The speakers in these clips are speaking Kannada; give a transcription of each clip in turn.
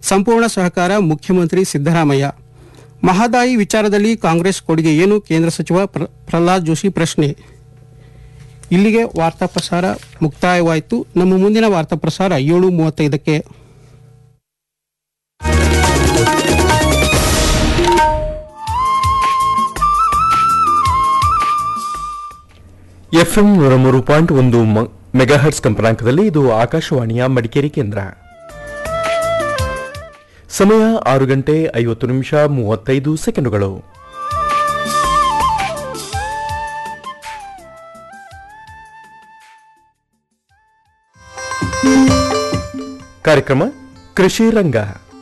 ಸಂಪೂರ್ಣ ಸಹಕಾರ ಮುಖ್ಯಮಂತ್ರಿ ಸಿದ್ದರಾಮಯ್ಯ ಮಹದಾಯಿ ವಿಚಾರದಲ್ಲಿ ಕಾಂಗ್ರೆಸ್ ಕೊಡುಗೆ ಏನು ಕೇಂದ್ರ ಸಚಿವ ಪ್ರ- ಪ್ರಹ್ಲಾದ್ ಜೋಶಿ ಪ್ರಶ್ನೆ ಇಲ್ಲಿಗೆ ವಾರ್ತಾ ಪ್ರಸಾರ ಮುಕ್ತಾಯವಾಯಿತು ನಮ್ಮ ಮುಂದಿನ ವಾರ್ತಾ ಪ್ರಸಾರ ಏಳು ಮೂವತ್ತೈದಕ್ಕೆ ಎಫ್ಎಂ ನೂರ ಮೂರು ಪಾಯಿಂಟ್ ಒಂದು ಮ- ಮೆಗಾಹರ್ಟ್ಸ್ ಕಂಪನಾಂಕದಲ್ಲಿ ಇದು ಆಕಾಶವಾಣಿಯ ಮಡಿಕೇರಿ ಕೇಂದ್ರ ಸಮಯ ಆರು ಗಂಟೆ ಐವತ್ತು ನಿಮಿಷ ಮೂವತ್ತೈದು ಸೆಕೆಂಡುಗಳು ಕಾರ್ಯಕ್ರಮ ಕೃಷಿ ರಂಗ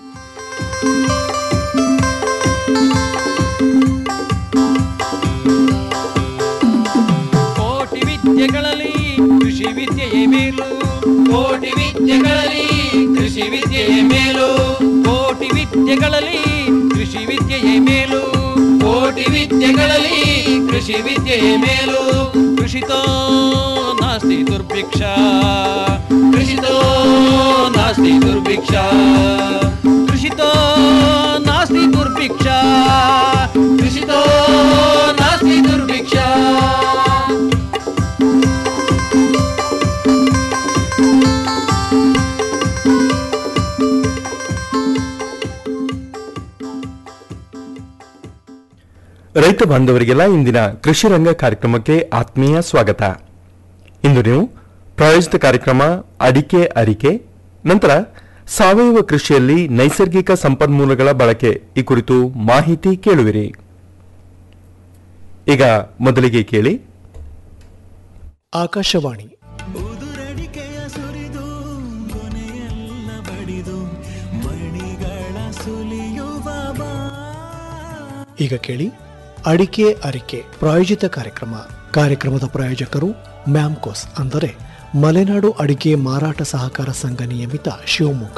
ಕೋಟಿ ವಿದ್ಯೆಗಳಲ್ಲಿ ಕೃಷಿ ವಿದ್ಯೆಯೇ ಮೇಲು ಕೋಟಿ ವಿದ್ಯೆಗಳಲ್ಲಿ ಕೃಷಿ ವಿದ್ಯೆಯೇ ಮೇಲು ಕೋಟಿ ವಿದ್ಯೆಗಳಲ್ಲಿ ಕೃಷಿ ವಿದ್ಯೆಯೇ ಮೇಲು ಕೋಟಿ ವಿದ್ಯೆಗಳಲ್ಲಿ ಕೃಷಿ ವಿದ್ಯೆಯೇ ಮೇಲು ಕೃಷಿತೋ ನಾಸ್ತಿ ದುರ್ಭಿಕ್ಷ ಕೃಷಿತೋ ನಾಸ್ತಿ ದುರ್ಭಿಕ್ಷ ಕೃಷಿತೋ ನಾಸ್ತಿ ದುರ್ಭಿಕ್ಷ ಕೃಷಿತೋ ನಾಸ್ತಿ ದುರ್ಭಿಕ್ಷ ರೈತ ಬಾಂಧವರಿಗೆಲ್ಲ ಇಂದಿನ ಕೃಷಿ ರಂಗ ಕಾರ್ಯಕ್ರಮಕ್ಕೆ ಆತ್ಮೀಯ ಸ್ವಾಗತ ಇಂದು ನೀವು ಪ್ರಾಯೋಜಿತ ಕಾರ್ಯಕ್ರಮ ಅಡಿಕೆ ಅರಿಕೆ ನಂತರ ಸಾವಯವ ಕೃಷಿಯಲ್ಲಿ ನೈಸರ್ಗಿಕ ಸಂಪನ್ಮೂಲಗಳ ಬಳಕೆ ಈ ಕುರಿತು ಮಾಹಿತಿ ಕೇಳುವಿರಿ ಈಗ ಮೊದಲಿಗೆ ಕೇಳಿ ಆಕಾಶವಾಣಿ ಉದುರಡಿಕೆಯ ಸುರಿದು ಕೊನೆಯೆಲ್ಲ ಬಡಿದು ಮಣಿಗಳ ಸುಲಿಯುವ ಬಾ ಈಗ ಕೇಳಿ ಅಡಿಕೆ ಅರಿಕೆ ಪ್ರಾಯೋಜಿತ ಕಾರ್ಯಕ್ರಮ ಕಾರ್ಯಕ್ರಮದ ಪ್ರಾಯೋಜಕರು ಮ್ಯಾಮ್ಕೋಸ್ ಅಂದರೆ ಮಲೆನಾಡು ಅಡಿಕೆ ಮಾರಾಟ ಸಹಕಾರ ಸಂಘ ನಿಯಮಿತ ಶಿವಮೊಗ್ಗ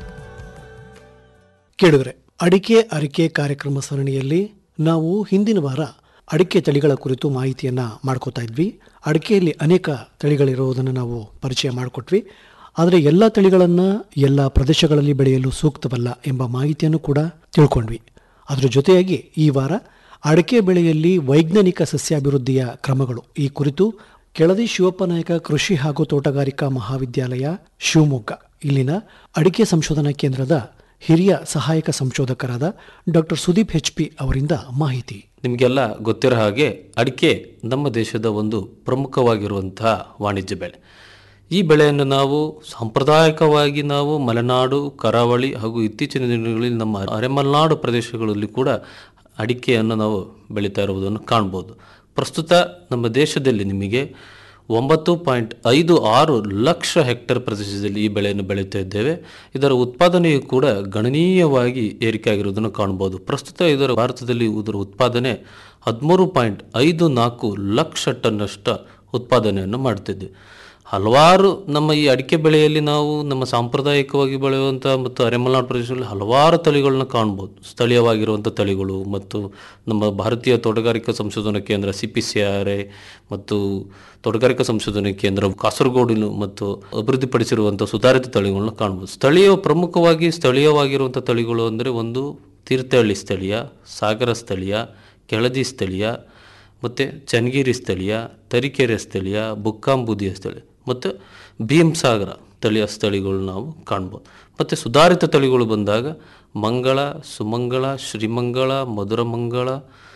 ಕೇಳಿದ್ರೆ ಅಡಿಕೆ ಅರಿಕೆ ಕಾರ್ಯಕ್ರಮ ಸರಣಿಯಲ್ಲಿ ನಾವು ಹಿಂದಿನ ವಾರ ಅಡಿಕೆ ತಳಿಗಳ ಕುರಿತು ಮಾಹಿತಿಯನ್ನ ಮಾಡ್ಕೋತಾ ಇದ್ವಿ ಅಡಿಕೆಯಲ್ಲಿ ಅನೇಕ ತಳಿಗಳಿರುವುದನ್ನು ನಾವು ಪರಿಚಯ ಮಾಡಿಕೊಟ್ವಿ ಆದರೆ ಎಲ್ಲ ತಳಿಗಳನ್ನ ಎಲ್ಲ ಪ್ರದೇಶಗಳಲ್ಲಿ ಬೆಳೆಯಲು ಸೂಕ್ತವಲ್ಲ ಎಂಬ ಮಾಹಿತಿಯನ್ನು ಕೂಡ ತಿಳ್ಕೊಂಡ್ವಿ ಅದರ ಜೊತೆಯಾಗಿ ಈ ವಾರ ಅಡಿಕೆ ಬೆಳೆಯಲ್ಲಿ ವೈಜ್ಞಾನಿಕ ಸಸ್ಯಾಭಿವೃದ್ಧಿಯ ಕ್ರಮಗಳು ಈ ಕುರಿತು ಕೆಳದಿ ಶಿವಪ್ಪ ನಾಯಕ ಕೃಷಿ ಹಾಗೂ ತೋಟಗಾರಿಕಾ ಮಹಾವಿದ್ಯಾಲಯ ಶಿವಮೊಗ್ಗ ಇಲ್ಲಿನ ಅಡಿಕೆ ಸಂಶೋಧನಾ ಕೇಂದ್ರದ ಹಿರಿಯ ಸಹಾಯಕ ಸಂಶೋಧಕರಾದ ಡಾಕ್ಟರ್ ಸುದೀಪ್ ಹೆಚ್ ಪಿ ಅವರಿಂದ ಮಾಹಿತಿ ನಿಮಗೆಲ್ಲ ಗೊತ್ತಿರೋ ಹಾಗೆ ಅಡಿಕೆ ನಮ್ಮ ದೇಶದ ಒಂದು ಪ್ರಮುಖವಾಗಿರುವಂತಹ ವಾಣಿಜ್ಯ ಬೆಳೆ ಈ ಬೆಳೆಯನ್ನು ನಾವು ಸಾಂಪ್ರದಾಯಿಕವಾಗಿ ನಾವು ಮಲೆನಾಡು ಕರಾವಳಿ ಹಾಗೂ ಇತ್ತೀಚಿನ ದಿನಗಳಲ್ಲಿ ನಮ್ಮ ಅರೆಮಲೆನಾಡು ಪ್ರದೇಶಗಳಲ್ಲಿ ಕೂಡ ಅಡಿಕೆಯನ್ನು ನಾವು ಬೆಳೀತಾ ಇರುವುದನ್ನು ಕಾಣ್ಬೋದು ಪ್ರಸ್ತುತ ನಮ್ಮ ದೇಶದಲ್ಲಿ ನಿಮಗೆ ಒಂಬತ್ತು ಪಾಯಿಂಟ್ ಐದು ಆರು ಲಕ್ಷ ಹೆಕ್ಟೇರ್ ಪ್ರದೇಶದಲ್ಲಿ ಈ ಬೆಳೆಯನ್ನು ಬೆಳೀತಾ ಇದ್ದೇವೆ ಇದರ ಉತ್ಪಾದನೆಯು ಕೂಡ ಗಣನೀಯವಾಗಿ ಏರಿಕೆ ಆಗಿರುವುದನ್ನು ಕಾಣ್ಬೋದು ಪ್ರಸ್ತುತ ಇದರ ಭಾರತದಲ್ಲಿ ಇದರ ಉತ್ಪಾದನೆ ಹದಿಮೂರು ಪಾಯಿಂಟ್ ಐದು ನಾಲ್ಕು ಲಕ್ಷ ಟನ್ನಷ್ಟು ಉತ್ಪಾದನೆಯನ್ನು ಮಾಡ್ತಿದ್ದೆ ಹಲವಾರು ನಮ್ಮ ಈ ಅಡಿಕೆ ಬೆಳೆಯಲ್ಲಿ ನಾವು ನಮ್ಮ ಸಾಂಪ್ರದಾಯಿಕವಾಗಿ ಬೆಳೆಯುವಂಥ ಮತ್ತು ಅರೆಮಲೆನಾಡು ಪ್ರದೇಶದಲ್ಲಿ ಹಲವಾರು ತಳಿಗಳನ್ನ ಕಾಣ್ಬೋದು ಸ್ಥಳೀಯವಾಗಿರುವಂಥ ತಳಿಗಳು ಮತ್ತು ನಮ್ಮ ಭಾರತೀಯ ತೋಟಗಾರಿಕಾ ಸಂಶೋಧನಾ ಕೇಂದ್ರ C P C R A ಮತ್ತು ತೋಟಗಾರಿಕಾ ಸಂಶೋಧನಾ ಕೇಂದ್ರ ಕಾಸರಗೋಡಿನ ಮತ್ತು ಅಭಿವೃದ್ಧಿಪಡಿಸಿರುವಂಥ ಸುಧಾರಿತ ತಳಿಗಳನ್ನ ಕಾಣ್ಬೋದು ಸ್ಥಳೀಯ ಪ್ರಮುಖವಾಗಿ ಸ್ಥಳೀಯವಾಗಿರುವಂಥ ತಳಿಗಳು ಅಂದರೆ ಒಂದು ತೀರ್ಥಹಳ್ಳಿ ಸ್ಥಳೀಯ ಸಾಗರ ಸ್ಥಳೀಯ ಕೆಳದಿ ಸ್ಥಳೀಯ ಮತ್ತು ಚನ್ನಗಿರಿ ಸ್ಥಳೀಯ ತರೀಕೆರೆ ಸ್ಥಳೀಯ ಬುಕ್ಕಾಂಬುದಿಯ ಸ್ಥಳೀಯ ಮತ್ತು ಭೀಮಸಾಗರ ತಳಿಯ ಸ್ಥಳಿಗಳು ನಾವು ಕಾಣ್ಬೋದು ಮತ್ತು ಸುಧಾರಿತ ತಳಿಗಳು ಬಂದಾಗ ಮಂಗಳ ಸುಮಂಗಳ ಶ್ರೀಮಂಗಳ ಮಧುರಮಂಗಳ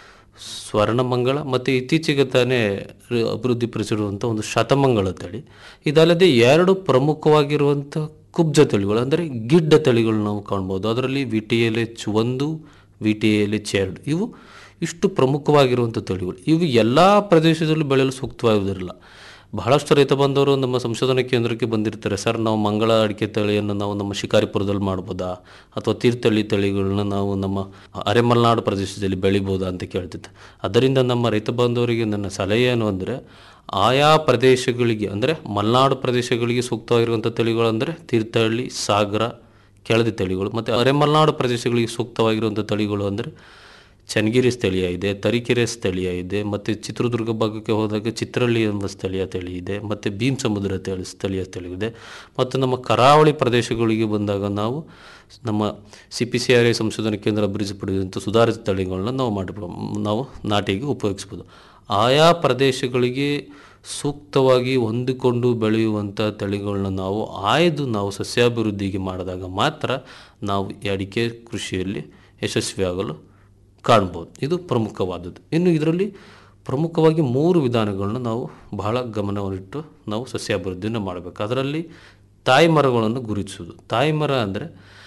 ಸ್ವರ್ಣಮಂಗಳ ಮತ್ತು ಇತ್ತೀಚೆಗೆ ತಾನೇ ರ- ಅಭಿವೃದ್ಧಿಪಡಿಸಿರುವಂಥ ಒಂದು ಶತಮಂಗಳ ತಳಿ ಇದಲ್ಲದೆ ಎರಡು ಪ್ರಮುಖವಾಗಿರುವಂಥ ಕುಬ್ಜ ತಳಿಗಳು ಅಂದರೆ ಗಿಡ್ಡ ತಳಿಗಳು ನಾವು ಕಾಣ್ಬೋದು ಅದರಲ್ಲಿ ವಿ ಟಿ ಎಲ್ ಎಚ್ ಒಂದು ವಿ ಟಿ ಎಲ್ ಎಚ್ ಎರಡು ಇವು ಇಷ್ಟು ಪ್ರಮುಖವಾಗಿರುವಂಥ ತಳಿಗಳು ಇವು ಎಲ್ಲ ಪ್ರದೇಶದಲ್ಲೂ ಬೆಳೆಯಲು ಸೂಕ್ತವಾಗುವುದಿಲ್ಲ ಬಹಳಷ್ಟು ರೈತ ಬಂದವರು ನಮ್ಮ ಸಂಶೋಧನಾ ಕೇಂದ್ರಕ್ಕೆ ಬಂದಿರ್ತಾರೆ ಸರ್ ನಾವು ಮಂಗಳ ಅಡಿಕೆ ತಳಿಯನ್ನು ನಾವು ನಮ್ಮ ಶಿಕಾರಿಪುರದಲ್ಲಿ ಮಾಡ್ಬೋದಾ ಅಥವಾ ತೀರ್ಥಹಳ್ಳಿ ತಳಿಗಳನ್ನ ನಾವು ನಮ್ಮ ಅರೆಮಲೆನಾಡು ಪ್ರದೇಶದಲ್ಲಿ ಬೆಳಿಬೋದಾ ಅಂತ ಕೇಳ್ತಿದ್ದೆ ಅದರಿಂದ ನಮ್ಮ ರೈತ ಬಾಂಧವರಿಗೆ ನನ್ನ ಸಲಹೆ ಏನು ಅಂದರೆ ಆಯಾ ಪ್ರದೇಶಗಳಿಗೆ ಅಂದರೆ ಮಲೆನಾಡು ಪ್ರದೇಶಗಳಿಗೆ ಸೂಕ್ತವಾಗಿರುವಂಥ ತಳಿಗಳು ಅಂದರೆ ತೀರ್ಥಹಳ್ಳಿ ಸಾಗರ ಕೆಳದಿ ತಳಿಗಳು ಮತ್ತು ಅರೆಮಲೆನಾಡು ಪ್ರದೇಶಗಳಿಗೆ ಸೂಕ್ತವಾಗಿರುವಂಥ ತಳಿಗಳು ಅಂದರೆ ಚನ್ನಗಿರಿ ಸ್ಥಳೀಯ ಇದೆ ತರೀಕೆರೆ ಸ್ಥಳೀಯ ಇದೆ ಮತ್ತು ಚಿತ್ರದುರ್ಗ ಭಾಗಕ್ಕೆ ಹೋದಾಗ ಚಿತ್ರಹಳ್ಳಿ ಎಂಬ ಸ್ಥಳೀಯ ತಳಿ ಇದೆ ಮತ್ತು ಭೀಮ್ ಸಮುದ್ರ ತಳಿ ಸ್ಥಳೀಯ ತಳಿ ಇದೆ ಮತ್ತು ನಮ್ಮ ಕರಾವಳಿ ಪ್ರದೇಶಗಳಿಗೆ ಬಂದಾಗ ನಾವು ನಮ್ಮ C P C R I ಸಂಶೋಧನಾ ಕೇಂದ್ರ ಅಭಿವೃದ್ಧಿಪಡಿಸಿದಂಥ ಸುಧಾರಿತ ತಳಿಗಳನ್ನ ನಾವು ಮಾಡಿ ನಾವು ನಾಟಿಗೆ ಉಪಯೋಗಿಸ್ಬೋದು ಆಯಾ ಪ್ರದೇಶಗಳಿಗೆ ಸೂಕ್ತವಾಗಿ ಹೊಂದಿಕೊಂಡು ಬೆಳೆಯುವಂಥ ತಳಿಗಳನ್ನ ನಾವು ಆಯ್ದು ನಾವು ಸಸ್ಯಾಭಿವೃದ್ಧಿಗೆ ಮಾಡಿದಾಗ ಮಾತ್ರ ನಾವು ಈ ಅಡಿಕೆ ಕೃಷಿಯಲ್ಲಿ ಯಶಸ್ವಿಯಾಗಲು ಕಾಣ್ಬೋದು ಇದು ಪ್ರಮುಖವಾದದ್ದು ಇನ್ನು ಇದರಲ್ಲಿ ಪ್ರಮುಖವಾಗಿ ಮೂರು ವಿಧಾನಗಳನ್ನ ನಾವು ಬಹಳ ಗಮನವನ್ನಿಟ್ಟು ನಾವು ಸಸ್ಯಾಭಿವೃದ್ಧಿಯನ್ನು ಮಾಡಬೇಕು ಅದರಲ್ಲಿ ತಾಯಿ ಮರಗಳನ್ನು ಗುರುತಿಸುವುದು ತಾಯಿ ಮರ ಅಂದರೆ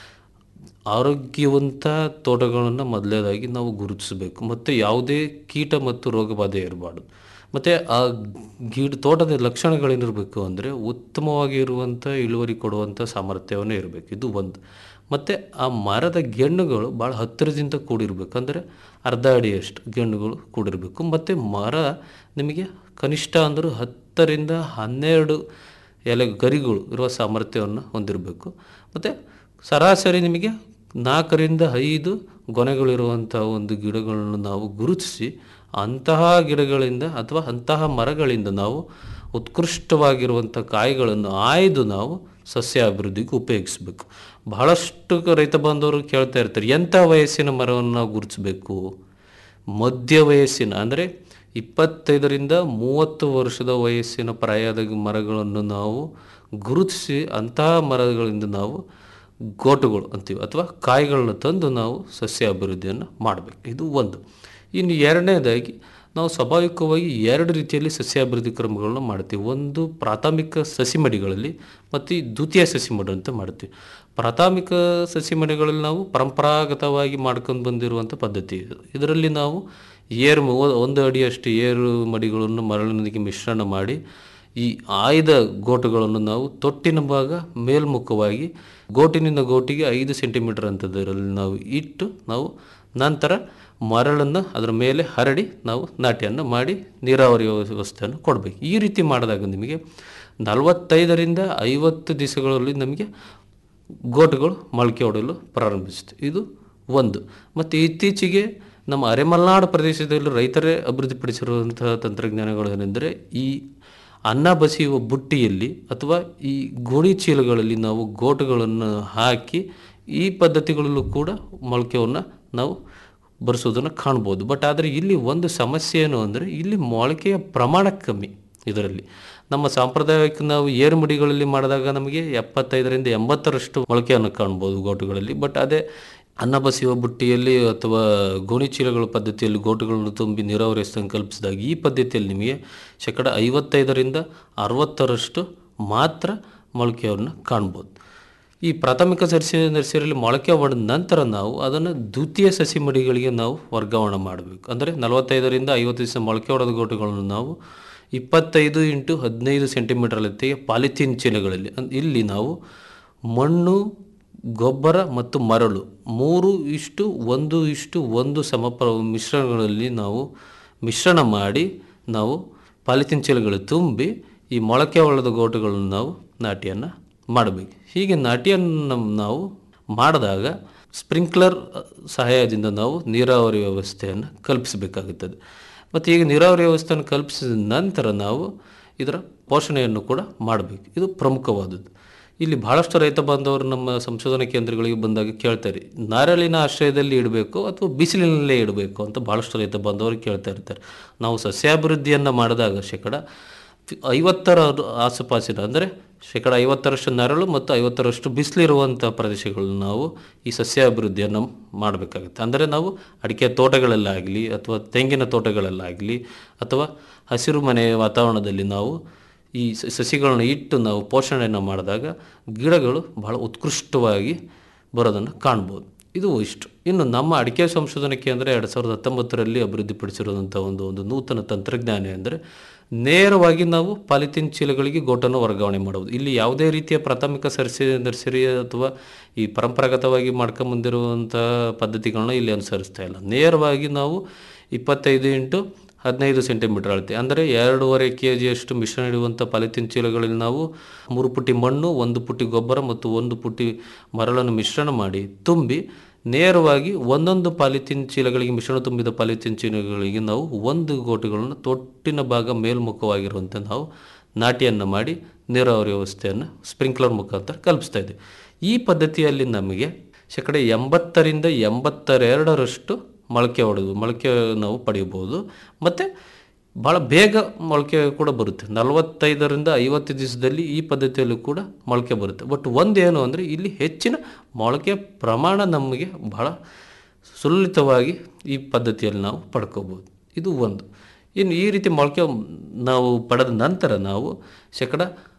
ಆರೋಗ್ಯವಂತ ತೋಟಗಳನ್ನು ಮೊದಲನೇದಾಗಿ ನಾವು ಗುರುತಿಸಬೇಕು ಮತ್ತು ಯಾವುದೇ ಕೀಟ ಮತ್ತು ರೋಗ ಬಾಧೆ ಇರಬಾರ್ದು ಮತ್ತು ಆ ಗಿಡ ತೋಟದ ಲಕ್ಷಣಗಳೇನಿರಬೇಕು ಅಂದರೆ ಉತ್ತಮವಾಗಿ ಇರುವಂಥ ಇಳುವರಿ ಕೊಡುವಂಥ ಸಾಮರ್ಥ್ಯವನ್ನು ಇರಬೇಕು ಇದು ಒಂದು ಮತ್ತು ಆ ಮರದ ಗೆಣ್ಣುಗಳು ಭಾಳ ಹತ್ತಿರದಿಂದ ಕೂಡಿರಬೇಕು ಅಂದರೆ ಅರ್ಧ ಅಡಿಯಷ್ಟು ಗೆಣ್ಣುಗಳು ಕೂಡಿರಬೇಕು ಮತ್ತು ಮರ ನಿಮಗೆ ಕನಿಷ್ಠ ಅಂದರೂ ಹತ್ತರಿಂದ ಹನ್ನೆರಡು ಎಲೆ ಗರಿಗಳು ಇರುವ ಸಾಮರ್ಥ್ಯವನ್ನು ಹೊಂದಿರಬೇಕು ಮತ್ತು ಸರಾಸರಿ ನಿಮಗೆ ನಾಲ್ಕರಿಂದ ಐದು ಗೊನೆಗಳಿರುವಂಥ ಒಂದು ಗಿಡಗಳನ್ನು ನಾವು ಗುರುತಿಸಿ ಅಂತಹ ಗಿಡಗಳಿಂದ ಅಥವಾ ಅಂತಹ ಮರಗಳಿಂದ ನಾವು ಉತ್ಕೃಷ್ಟವಾಗಿರುವಂಥ ಕಾಯಿಗಳನ್ನು ಆಯ್ದು ನಾವು ಸಸ್ಯ ಅಭಿವೃದ್ಧಿಗೆ ಉಪಯೋಗಿಸಬೇಕು ಬಹಳಷ್ಟು ರೈತ ಬಾಂಧವರು ಕೇಳ್ತಾ ಇರ್ತಾರೆ ಎಂಥ ವಯಸ್ಸಿನ ಮರವನ್ನು ನಾವು ಗುರುತಿಸಬೇಕು ಮಧ್ಯ ವಯಸ್ಸಿನ ಅಂದರೆ ಇಪ್ಪತ್ತೈದರಿಂದ ಮೂವತ್ತು ವರ್ಷದ ವಯಸ್ಸಿನ ಪ್ರಾಯದ ಮರಗಳನ್ನು ನಾವು ಗುರುತಿಸಿ ಅಂತಹ ಮರಗಳಿಂದ ನಾವು ಗೋಟುಗಳು ಅಂತೀವಿ ಅಥವಾ ಕಾಯಿಗಳನ್ನ ತಂದು ನಾವು ಸಸ್ಯ ಅಭಿವೃದ್ಧಿಯನ್ನು ಮಾಡಬೇಕು ಇದು ಒಂದು ಇನ್ನು ಎರಡನೇದಾಗಿ ನಾವು ಸ್ವಾಭಾವಿಕವಾಗಿ ಎರಡು ರೀತಿಯಲ್ಲಿ ಸಸ್ಯಾಭಿವೃದ್ಧಿ ಕ್ರಮಗಳನ್ನ ಮಾಡ್ತೀವಿ ಒಂದು ಪ್ರಾಥಮಿಕ ಸಸಿಮಡಿಗಳಲ್ಲಿ ಮತ್ತು ಈ ದ್ವಿತೀಯ ಸಸಿಮಡಿ ಅಂತ ಮಾಡ್ತೀವಿ ಪ್ರಾಥಮಿಕ ಸಸಿಮಡಿಗಳಲ್ಲಿ ನಾವು ಪರಂಪರಾಗತವಾಗಿ ಮಾಡ್ಕೊಂಡು ಬಂದಿರುವಂಥ ಪದ್ಧತಿ ಇದು ಇದರಲ್ಲಿ ನಾವು ಏರು ಮ- ಒಂದು ಅಡಿಯಷ್ಟು ಏರು ಮಡಿಗಳನ್ನು ಮರಳಿನೊಂದಿಗೆ ಮಿಶ್ರಣ ಮಾಡಿ ಈ ಆಯ್ದ ಗೋಟುಗಳನ್ನು ನಾವು ತೊಟ್ಟಿನ ಭಾಗ ಮೇಲ್ಮುಖವಾಗಿ ಗೋಟಿನಿಂದ ಗೋಟಿಗೆ ಐದು ಸೆಂಟಿಮೀಟರ್ ಅಂತದರಲ್ಲಿ ನಾವು ಇಟ್ಟು ನಾವು ನಂತರ ಮರಳನ್ನು ಅದರ ಮೇಲೆ ಹರಡಿ ನಾವು ನಾಟ್ಯನ್ನು ಮಾಡಿ ನೀರಾವರಿ ವ್ಯವಸ್ಥೆಯನ್ನು ಕೊಡಬೇಕು ಈ ರೀತಿ ಮಾಡಿದಾಗ ನಿಮಗೆ ನಲವತ್ತೈದರಿಂದ ಐವತ್ತು ದಿವಸಗಳಲ್ಲಿ ನಮಗೆ ಗೋಟುಗಳು ಮೊಳಕೆ ಹೊಡೆಯಲು ಪ್ರಾರಂಭಿಸುತ್ತೆ ಇದು ಒಂದು ಮತ್ತು ಇತ್ತೀಚೆಗೆ ನಮ್ಮ ಅರೆಮಲೆನಾಡು ಪ್ರದೇಶದಲ್ಲಿ ರೈತರೇ ಅಭಿವೃದ್ಧಿಪಡಿಸಿರುವಂತಹ ತಂತ್ರಜ್ಞಾನಗಳು ಏನೆಂದರೆ ಈ ಅನ್ನ ಬಸಿಯುವ ಬುಟ್ಟಿಯಲ್ಲಿ ಅಥವಾ ಈ ಗೋಣಿ ಚೀಲಗಳಲ್ಲಿ ನಾವು ಗೋಟುಗಳನ್ನು ಹಾಕಿ ಈ ಪದ್ಧತಿಗಳಲ್ಲೂ ಕೂಡ ಮೊಳಕೆಯನ್ನು ನಾವು ಬರೆಸೋದನ್ನು ಕಾಣ್ಬೋದು ಬಟ್ ಆದರೆ ಇಲ್ಲಿ ಒಂದು ಸಮಸ್ಯೆ ಏನು ಅಂದರೆ ಇಲ್ಲಿ ಮೊಳಕೆಯ ಪ್ರಮಾಣ ಕಮ್ಮಿ ಇದರಲ್ಲಿ ನಮ್ಮ ಸಾಂಪ್ರದಾಯಿಕ ನಾವು ಏರುಮಡಿಗಳಲ್ಲಿ ಮಾಡಿದಾಗ ನಮಗೆ ಎಪ್ಪತ್ತೈದರಿಂದ ಎಂಬತ್ತರಷ್ಟು ಮೊಳಕೆಯನ್ನು ಕಾಣ್ಬೋದು ಗೋಟುಗಳಲ್ಲಿ ಬಟ್ ಅದೇ ಅನ್ನ ಬಸಿಯುವ ಬುಟ್ಟಿಯಲ್ಲಿ ಅಥವಾ ಗೋಣಿ ಚೀಲಗಳ ಪದ್ಧತಿಯಲ್ಲಿ ಗೋಟುಗಳನ್ನು ತುಂಬಿ ನೀರಾವರಿ ವ್ಯವಸ್ಥೆಯನ್ನು ಕಲ್ಪಿಸಿದಾಗ ಈ ಪದ್ಧತಿಯಲ್ಲಿ ನಿಮಗೆ ಶೇಕಡ ಐವತ್ತೈದರಿಂದ ಅರವತ್ತರಷ್ಟು ಮಾತ್ರ ಮೊಳಕೆಯನ್ನು ಕಾಣ್ಬೋದು ಈ ಪ್ರಾಥಮಿಕ ಸಸಿ ನರ್ಸರಿಯಲ್ಲಿ ಮೊಳಕೆ ಹೊಡೆದ ನಂತರ ನಾವು ಅದನ್ನು ದ್ವಿತೀಯ ಸಸಿ ಮಡಿಗಳಿಗೆ ನಾವು ವರ್ಗಾವಣೆ ಮಾಡಬೇಕು ಅಂದರೆ ನಲವತ್ತೈದರಿಂದ ಐವತ್ತು ದಿವಸ ಮೊಳಕೆ ಹೊಡೆದ ಗೋಟುಗಳನ್ನು ನಾವು ಇಪ್ಪತ್ತೈದು ಇಂಟು ಹದಿನೈದು ಸೆಂಟಿಮೀಟರ್ ಎತ್ತಿಗೆ ಪಾಲಿಥೀನ್ ಚೀಲಗಳಲ್ಲಿ ಅನ್- ಇಲ್ಲಿ ನಾವು ಮಣ್ಣು ಗೊಬ್ಬರ ಮತ್ತು ಮರಳು ಮೂರು ಇಷ್ಟು ಒಂದು ಇಷ್ಟು ಒಂದು ಸಮಪ್ರ ಮಿಶ್ರಣಗಳಲ್ಲಿ ನಾವು ಮಿಶ್ರಣ ಮಾಡಿ ನಾವು ಪಾಲಿಥೀನ್ ಚೀಲಗಳು ತುಂಬಿ ಈ ಮೊಳಕೆ ಹೊಳೆದ ಗೋಟುಗಳನ್ನು ನಾವು ನಾಟಿಯನ್ನು ಮಾಡಬೇಕು ಹೀಗೆ ನಾಟಿಯನ್ನು ನಾವು ಮಾಡಿದಾಗ ಸ್ಪ್ರಿಂಕ್ಲರ್ ಸಹಾಯದಿಂದ ನಾವು ನೀರಾವರಿ ವ್ಯವಸ್ಥೆಯನ್ನು ಕಲ್ಪಿಸಬೇಕಾಗುತ್ತದೆ ಮತ್ತು ಈಗ ನೀರಾವರಿ ವ್ಯವಸ್ಥೆಯನ್ನು ಕಲ್ಪಿಸಿದ ನಂತರ ನಾವು ಇದರ ಪೋಷಣೆಯನ್ನು ಕೂಡ ಮಾಡಬೇಕು ಇದು ಪ್ರಮುಖವಾದದ್ದು ಇಲ್ಲಿ ಬಹಳಷ್ಟು ರೈತ ಬಾಂಧವರು ನಮ್ಮ ಸಂಶೋಧನಾ ಕೇಂದ್ರಗಳಿಗೆ ಬಂದಾಗ ಕೇಳ್ತಾರೆ ನಾರಳಿನ ಆಶ್ರಯದಲ್ಲಿ ಇಡಬೇಕು ಅಥವಾ ಬಿಸಿಲಿನಲ್ಲೇ ಇಡಬೇಕು ಅಂತ ಬಹಳಷ್ಟು ರೈತ ಬಾಂಧವರು ಕೇಳ್ತಾ ಇರ್ತಾರೆ ನಾವು ಸಸ್ಯಾಭಿವೃದ್ಧಿಯನ್ನು ಮಾಡಿದಾಗ ಶೇಕಡ ಐವತ್ತರ ಆಸುಪಾಸಿನ ಅಂದರೆ ಶೇಕಡ ಐವತ್ತರಷ್ಟು ನೆರಳು ಮತ್ತು ಐವತ್ತರಷ್ಟು ಬಿಸಿಲಿರುವಂಥ ಪ್ರದೇಶಗಳನ್ನ ನಾವು ಈ ಸಸ್ಯಾಭಿವೃದ್ಧಿಯನ್ನು ಮಾಡಬೇಕಾಗುತ್ತೆ ಅಂದರೆ ನಾವು ಅಡಿಕೆ ತೋಟಗಳಲ್ಲಾಗಲಿ ಅಥವಾ ತೆಂಗಿನ ತೋಟಗಳಲ್ಲಾಗಲಿ ಅಥವಾ ಹಸಿರು ಮನೆ ವಾತಾವರಣದಲ್ಲಿ ನಾವು ಈ ಸ- ಸಸಿಗಳನ್ನ ಇಟ್ಟು ನಾವು ಪೋಷಣೆಯನ್ನು ಮಾಡಿದಾಗ ಗಿಡಗಳು ಬಹಳ ಉತ್ಕೃಷ್ಟವಾಗಿ ಬರೋದನ್ನು ಕಾಣ್ಬೋದು ಇದು ಇಷ್ಟು ಇನ್ನು ನಮ್ಮ ಅಡಿಕೆ ಸಂಶೋಧನಾ ಕೇಂದ್ರ ಎರಡು ಸಾವಿರದ ಹತ್ತೊಂಬತ್ತರಲ್ಲಿ ಅಭಿವೃದ್ಧಿಪಡಿಸಿರುವಂಥ ಒಂದು ಒಂದು ನೂತನ ತಂತ್ರಜ್ಞಾನ ಅಂದರೆ ನೇರವಾಗಿ ನಾವು ಪಾಲಿಥೀನ್ ಚೀಲಗಳಿಗೆ ಗೋಟನ್ನು ವರ್ಗಾವಣೆ ಮಾಡುವುದು ಇಲ್ಲಿ ಯಾವುದೇ ರೀತಿಯ ಪ್ರಾಥಮಿಕ ಸರ್ಸಿ ನರ್ಸರಿ ಅಥವಾ ಈ ಪರಂಪರಾಗತವಾಗಿ ಮಾಡ್ಕೊಂಬಂದಿರುವಂಥ ಪದ್ಧತಿಗಳನ್ನ ಇಲ್ಲಿ ಅನುಸರಿಸ್ತಾ ಇಲ್ಲ ನೇರವಾಗಿ ನಾವು ಇಪ್ಪತ್ತೈದು ಇಂಟು ಹದಿನೈದು ಸೆಂಟಿಮೀಟರ್ ಅಳತೆ ಅಂದರೆ ಎರಡೂವರೆ ಕೆ ಜಿಯಷ್ಟು ಮಿಶ್ರಣ ಇಡುವಂಥ ಪಾಲಿಥೀನ್ ಚೀಲಗಳಲ್ಲಿ ನಾವು ಮೂರು ಪುಟ್ಟಿ ಮಣ್ಣು ಒಂದು ಪುಟ್ಟಿ ಗೊಬ್ಬರ ಮತ್ತು ಒಂದು ಪುಟ್ಟಿ ಮರಳನ್ನು ಮಿಶ್ರಣ ಮಾಡಿ ತುಂಬಿ ನೇರವಾಗಿ ಒಂದೊಂದು ಪಾಲಿಥಿನ್ ಚೀಲಗಳಿಗೆ ಮಿಶ್ರಣ ತುಂಬಿದ ಪಾಲಿಥಿನ್ ಚೀಲಗಳಿಗೆ ನಾವು ಒಂದು ಗೋಟುಗಳನ್ನು ತೊಟ್ಟಿನ ಭಾಗ ಮೇಲ್ಮುಖವಾಗಿರುವಂತೆ ನಾವು ನಾಟಿಯನ್ನು ಮಾಡಿ ನೀರಾವರಿ ವ್ಯವಸ್ಥೆಯನ್ನು ಸ್ಪ್ರಿಂಕ್ಲರ್ ಮುಖಾಂತರ ಕಲ್ಪಿಸ್ತಾ ಇದ್ದೀವಿ ಈ ಪದ್ಧತಿಯಲ್ಲಿ ನಮಗೆ ಶೇಕಡ ಎಂಬತ್ತರಿಂದ ಎಂಬತ್ತೆರಡರಷ್ಟು ಮೊಳಕೆ ಹೊಡೆದು ಮೊಳಕೆ ನಾವು ಪಡೆಯಬಹುದು ಮತ್ತು ಭಾಳ ಬೇಗ ಮೊಳಕೆ ಕೂಡ ಬರುತ್ತೆ ನಲವತ್ತೈದರಿಂದ ಐವತ್ತು ದಿವಸದಲ್ಲಿ ಈ ಪದ್ಧತಿಯಲ್ಲೂ ಕೂಡ ಮೊಳಕೆ ಬರುತ್ತೆ ಬಟ್ ಒಂದೇನು ಅಂದರೆ ಇಲ್ಲಿ ಹೆಚ್ಚಿನ ಮೊಳಕೆ ಪ್ರಮಾಣ ನಮಗೆ ಬಹಳ ಸುಲಲಿತವಾಗಿ ಈ ಪದ್ಧತಿಯಲ್ಲಿ ನಾವು ಪಡ್ಕೋಬೋದು ಇದು ಒಂದು ಇನ್ನು ಈ ರೀತಿ ಮೊಳಕೆ ನಾವು ಪಡೆದ ನಂತರ ನಾವು ಶೇಕಡ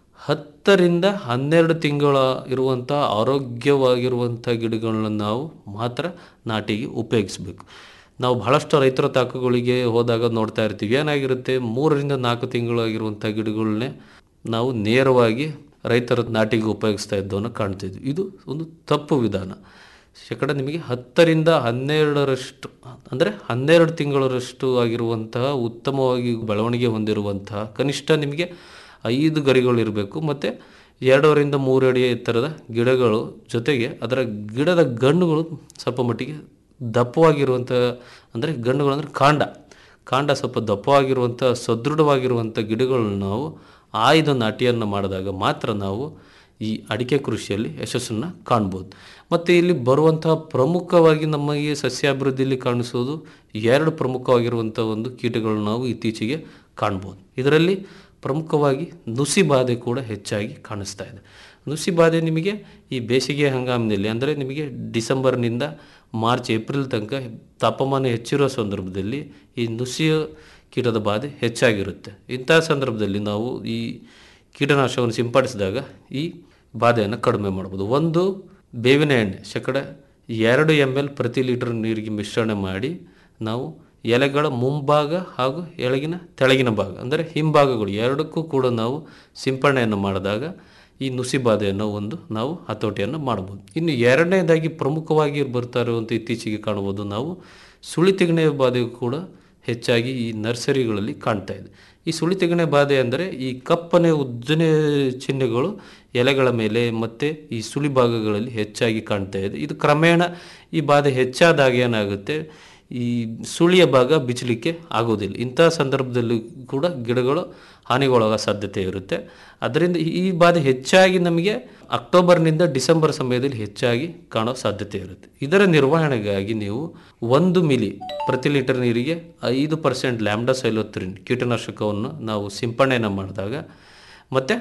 ಹತ್ತರಿಂದ ಹನ್ನೆರಡು ತಿಂಗಳ ಇರುವಂಥ ಆರೋಗ್ಯವಾಗಿರುವಂಥ ಗಿಡಗಳನ್ನ ನಾವು ಮಾತ್ರ ನಾಟಿಗೆ ಉಪಯೋಗಿಸ್ಬೇಕು ನಾವು ಬಹಳಷ್ಟು ರೈತರ ತಾಕುಗಳಿಗೆ ಹೋದಾಗ ನೋಡ್ತಾ ಇರ್ತೀವಿ ಏನಾಗಿರುತ್ತೆ ಮೂರರಿಂದ ನಾಲ್ಕು ತಿಂಗಳಾಗಿರುವಂಥ ಗಿಡಗಳನ್ನೇ ನಾವು ನೇರವಾಗಿ ರೈತರ ನಾಟಿಗೆ ಉಪಯೋಗಿಸ್ತಾ ಇದ್ದವನ್ನು ಕಾಣ್ತಿದ್ವಿ ಇದು ಒಂದು ತಪ್ಪು ವಿಧಾನ ಶೇಕಡ ನಿಮಗೆ ಹತ್ತರಿಂದ ಹನ್ನೆರಡರಷ್ಟು ಅಂದರೆ ಹನ್ನೆರಡು ತಿಂಗಳರಷ್ಟು ಆಗಿರುವಂತಹ ಉತ್ತಮವಾಗಿ ಬೆಳವಣಿಗೆ ಹೊಂದಿರುವಂತಹ ಕನಿಷ್ಠ ನಿಮಗೆ ಐದು ಗರಿಗಳು ಇರಬೇಕು ಮತ್ತು ಎರಡೂವರಿಂದ ಮೂರು ಅಡಿ ಎತ್ತರದ ಗಿಡಗಳು ಜೊತೆಗೆ ಅದರ ಗಿಡದ ಗಣ್ಣುಗಳು ಸ್ವಲ್ಪ ಮಟ್ಟಿಗೆ ದಪ್ಪವಾಗಿರುವಂಥ ಅಂದರೆ ಗಣ್ಣುಗಳು ಅಂದರೆ ಕಾಂಡ ಕಾಂಡ ಸ್ವಲ್ಪ ದಪ್ಪವಾಗಿರುವಂಥ ಸದೃಢವಾಗಿರುವಂಥ ಗಿಡಗಳನ್ನು ನಾವು ಆಯ್ದ ನಾಟಿಯನ್ನು ಮಾಡಿದಾಗ ಮಾತ್ರ ನಾವು ಈ ಅಡಿಕೆ ಕೃಷಿಯಲ್ಲಿ ಯಶಸ್ಸನ್ನು ಕಾಣ್ಬೋದು ಮತ್ತು ಇಲ್ಲಿ ಬರುವಂತಹ ಪ್ರಮುಖವಾಗಿ ನಮಗೆ ಸಸ್ಯಾಭಿವೃದ್ಧಿಯಲ್ಲಿ ಕಾಣಿಸೋದು ಎರಡು ಪ್ರಮುಖವಾಗಿರುವಂಥ ಒಂದು ಕೀಟಗಳು ನಾವು ಇತ್ತೀಚೆಗೆ ಕಾಣ್ಬೋದು ಇದರಲ್ಲಿ ಪ್ರಮುಖವಾಗಿ ನುಸಿ ಬಾಧೆ ಕೂಡ ಹೆಚ್ಚಾಗಿ ಕಾಣಿಸ್ತಾ ಇದೆ ನುಸಿ ಬಾಧೆ ನಿಮಗೆ ಈ ಬೇಸಿಗೆ ಹಂಗಾಮಿನಲ್ಲಿ ಅಂದರೆ ನಿಮಗೆ ಡಿಸೆಂಬರ್ನಿಂದ ಮಾರ್ಚ್ ಏಪ್ರಿಲ್ ತನಕ ತಾಪಮಾನ ಹೆಚ್ಚಿರೋ ಸಂದರ್ಭದಲ್ಲಿ ಈ ನುಸಿಯ ಕೀಟದ ಬಾಧೆ ಹೆಚ್ಚಾಗಿರುತ್ತೆ ಇಂಥ ಸಂದರ್ಭದಲ್ಲಿ ನಾವು ಈ ಕೀಟನಾಶಕವನ್ನು ಸಿಂಪಡಿಸಿದಾಗ ಈ ಬಾಧೆಯನ್ನು ಕಡಿಮೆ ಮಾಡ್ಬೋದು ಒಂದು ಬೇವಿನ ಎಣ್ಣೆ ಶೇಕಡ ಎರಡು ಎಮ್ ಎಲ್ ಪ್ರತಿ ಲೀಟರ್ ನೀರಿಗೆ ಮಿಶ್ರಣ ಮಾಡಿ ನಾವು ಎಲೆಗಳ ಮುಂಭಾಗ ಹಾಗೂ ಎಳಗಿನ ತೆಳಗಿನ ಭಾಗ ಅಂದರೆ ಹಿಂಭಾಗಗಳು ಎರಡಕ್ಕೂ ಕೂಡ ನಾವು ಸಿಂಪಡಣೆಯನ್ನು ಮಾಡಿದಾಗ ಈ ನುಸಿ ಬಾಧೆಯನ್ನು ಒಂದು ನಾವು ಹತೋಟಿಯನ್ನು ಮಾಡ್ಬೋದು ಇನ್ನು ಎರಡನೇದಾಗಿ ಪ್ರಮುಖವಾಗಿ ಬರ್ತಾ ಇರುವಂಥ ಇತ್ತೀಚೆಗೆ ಕಾಣ್ಬೋದು ನಾವು ಸುಳಿ ತೆಗಣೆ ಬಾಧೆಯು ಕೂಡ ಹೆಚ್ಚಾಗಿ ಈ ನರ್ಸರಿಗಳಲ್ಲಿ ಕಾಣ್ತಾ ಇದೆ ಈ ಸುಳಿ ತೆಗಣೆ ಬಾಧೆ ಅಂದರೆ ಈ ಕಪ್ಪನೆ ಉದ್ದನೆ ಚಿಹ್ನೆಗಳು ಎಲೆಗಳ ಮೇಲೆ ಮತ್ತು ಈ ಸುಳಿ ಭಾಗಗಳಲ್ಲಿ ಹೆಚ್ಚಾಗಿ ಕಾಣ್ತಾ ಇದೆ ಇದು ಕ್ರಮೇಣ ಈ ಬಾಧೆ ಹೆಚ್ಚಾದಾಗ ಏನಾಗುತ್ತೆ ಈ ಸುಳಿಯ ಭಾಗ ಬಿಚ್ಚಲಿಕ್ಕೆ ಆಗೋದಿಲ್ಲ ಇಂಥ ಸಂದರ್ಭದಲ್ಲಿ ಕೂಡ ಗಿಡಗಳು ಹಾನಿಗೊಳಗೋ ಸಾಧ್ಯತೆ ಇರುತ್ತೆ ಅದರಿಂದ ಈ ಬಾಧೆ ಹೆಚ್ಚಾಗಿ ನಮಗೆ ಅಕ್ಟೋಬರ್ನಿಂದ ಡಿಸೆಂಬರ್ ಸಮಯದಲ್ಲಿ ಹೆಚ್ಚಾಗಿ ಕಾಣೋ ಸಾಧ್ಯತೆ ಇರುತ್ತೆ ಇದರ ನಿರ್ವಹಣೆಗಾಗಿ ನೀವು ಒಂದು ಮಿಲಿ ಪ್ರತಿ ಲೀಟರ್ ನೀರಿಗೆ ಐದು ಪರ್ಸೆಂಟ್ ಲ್ಯಾಂಬ್ಡಾ ಸೈಲೋತ್ರಿನ್ ಕೀಟನಾಶಕವನ್ನು ನಾವು ಸಿಂಪಡಣೆಯನ್ನು ಮಾಡಿದಾಗ ಮತ್ತು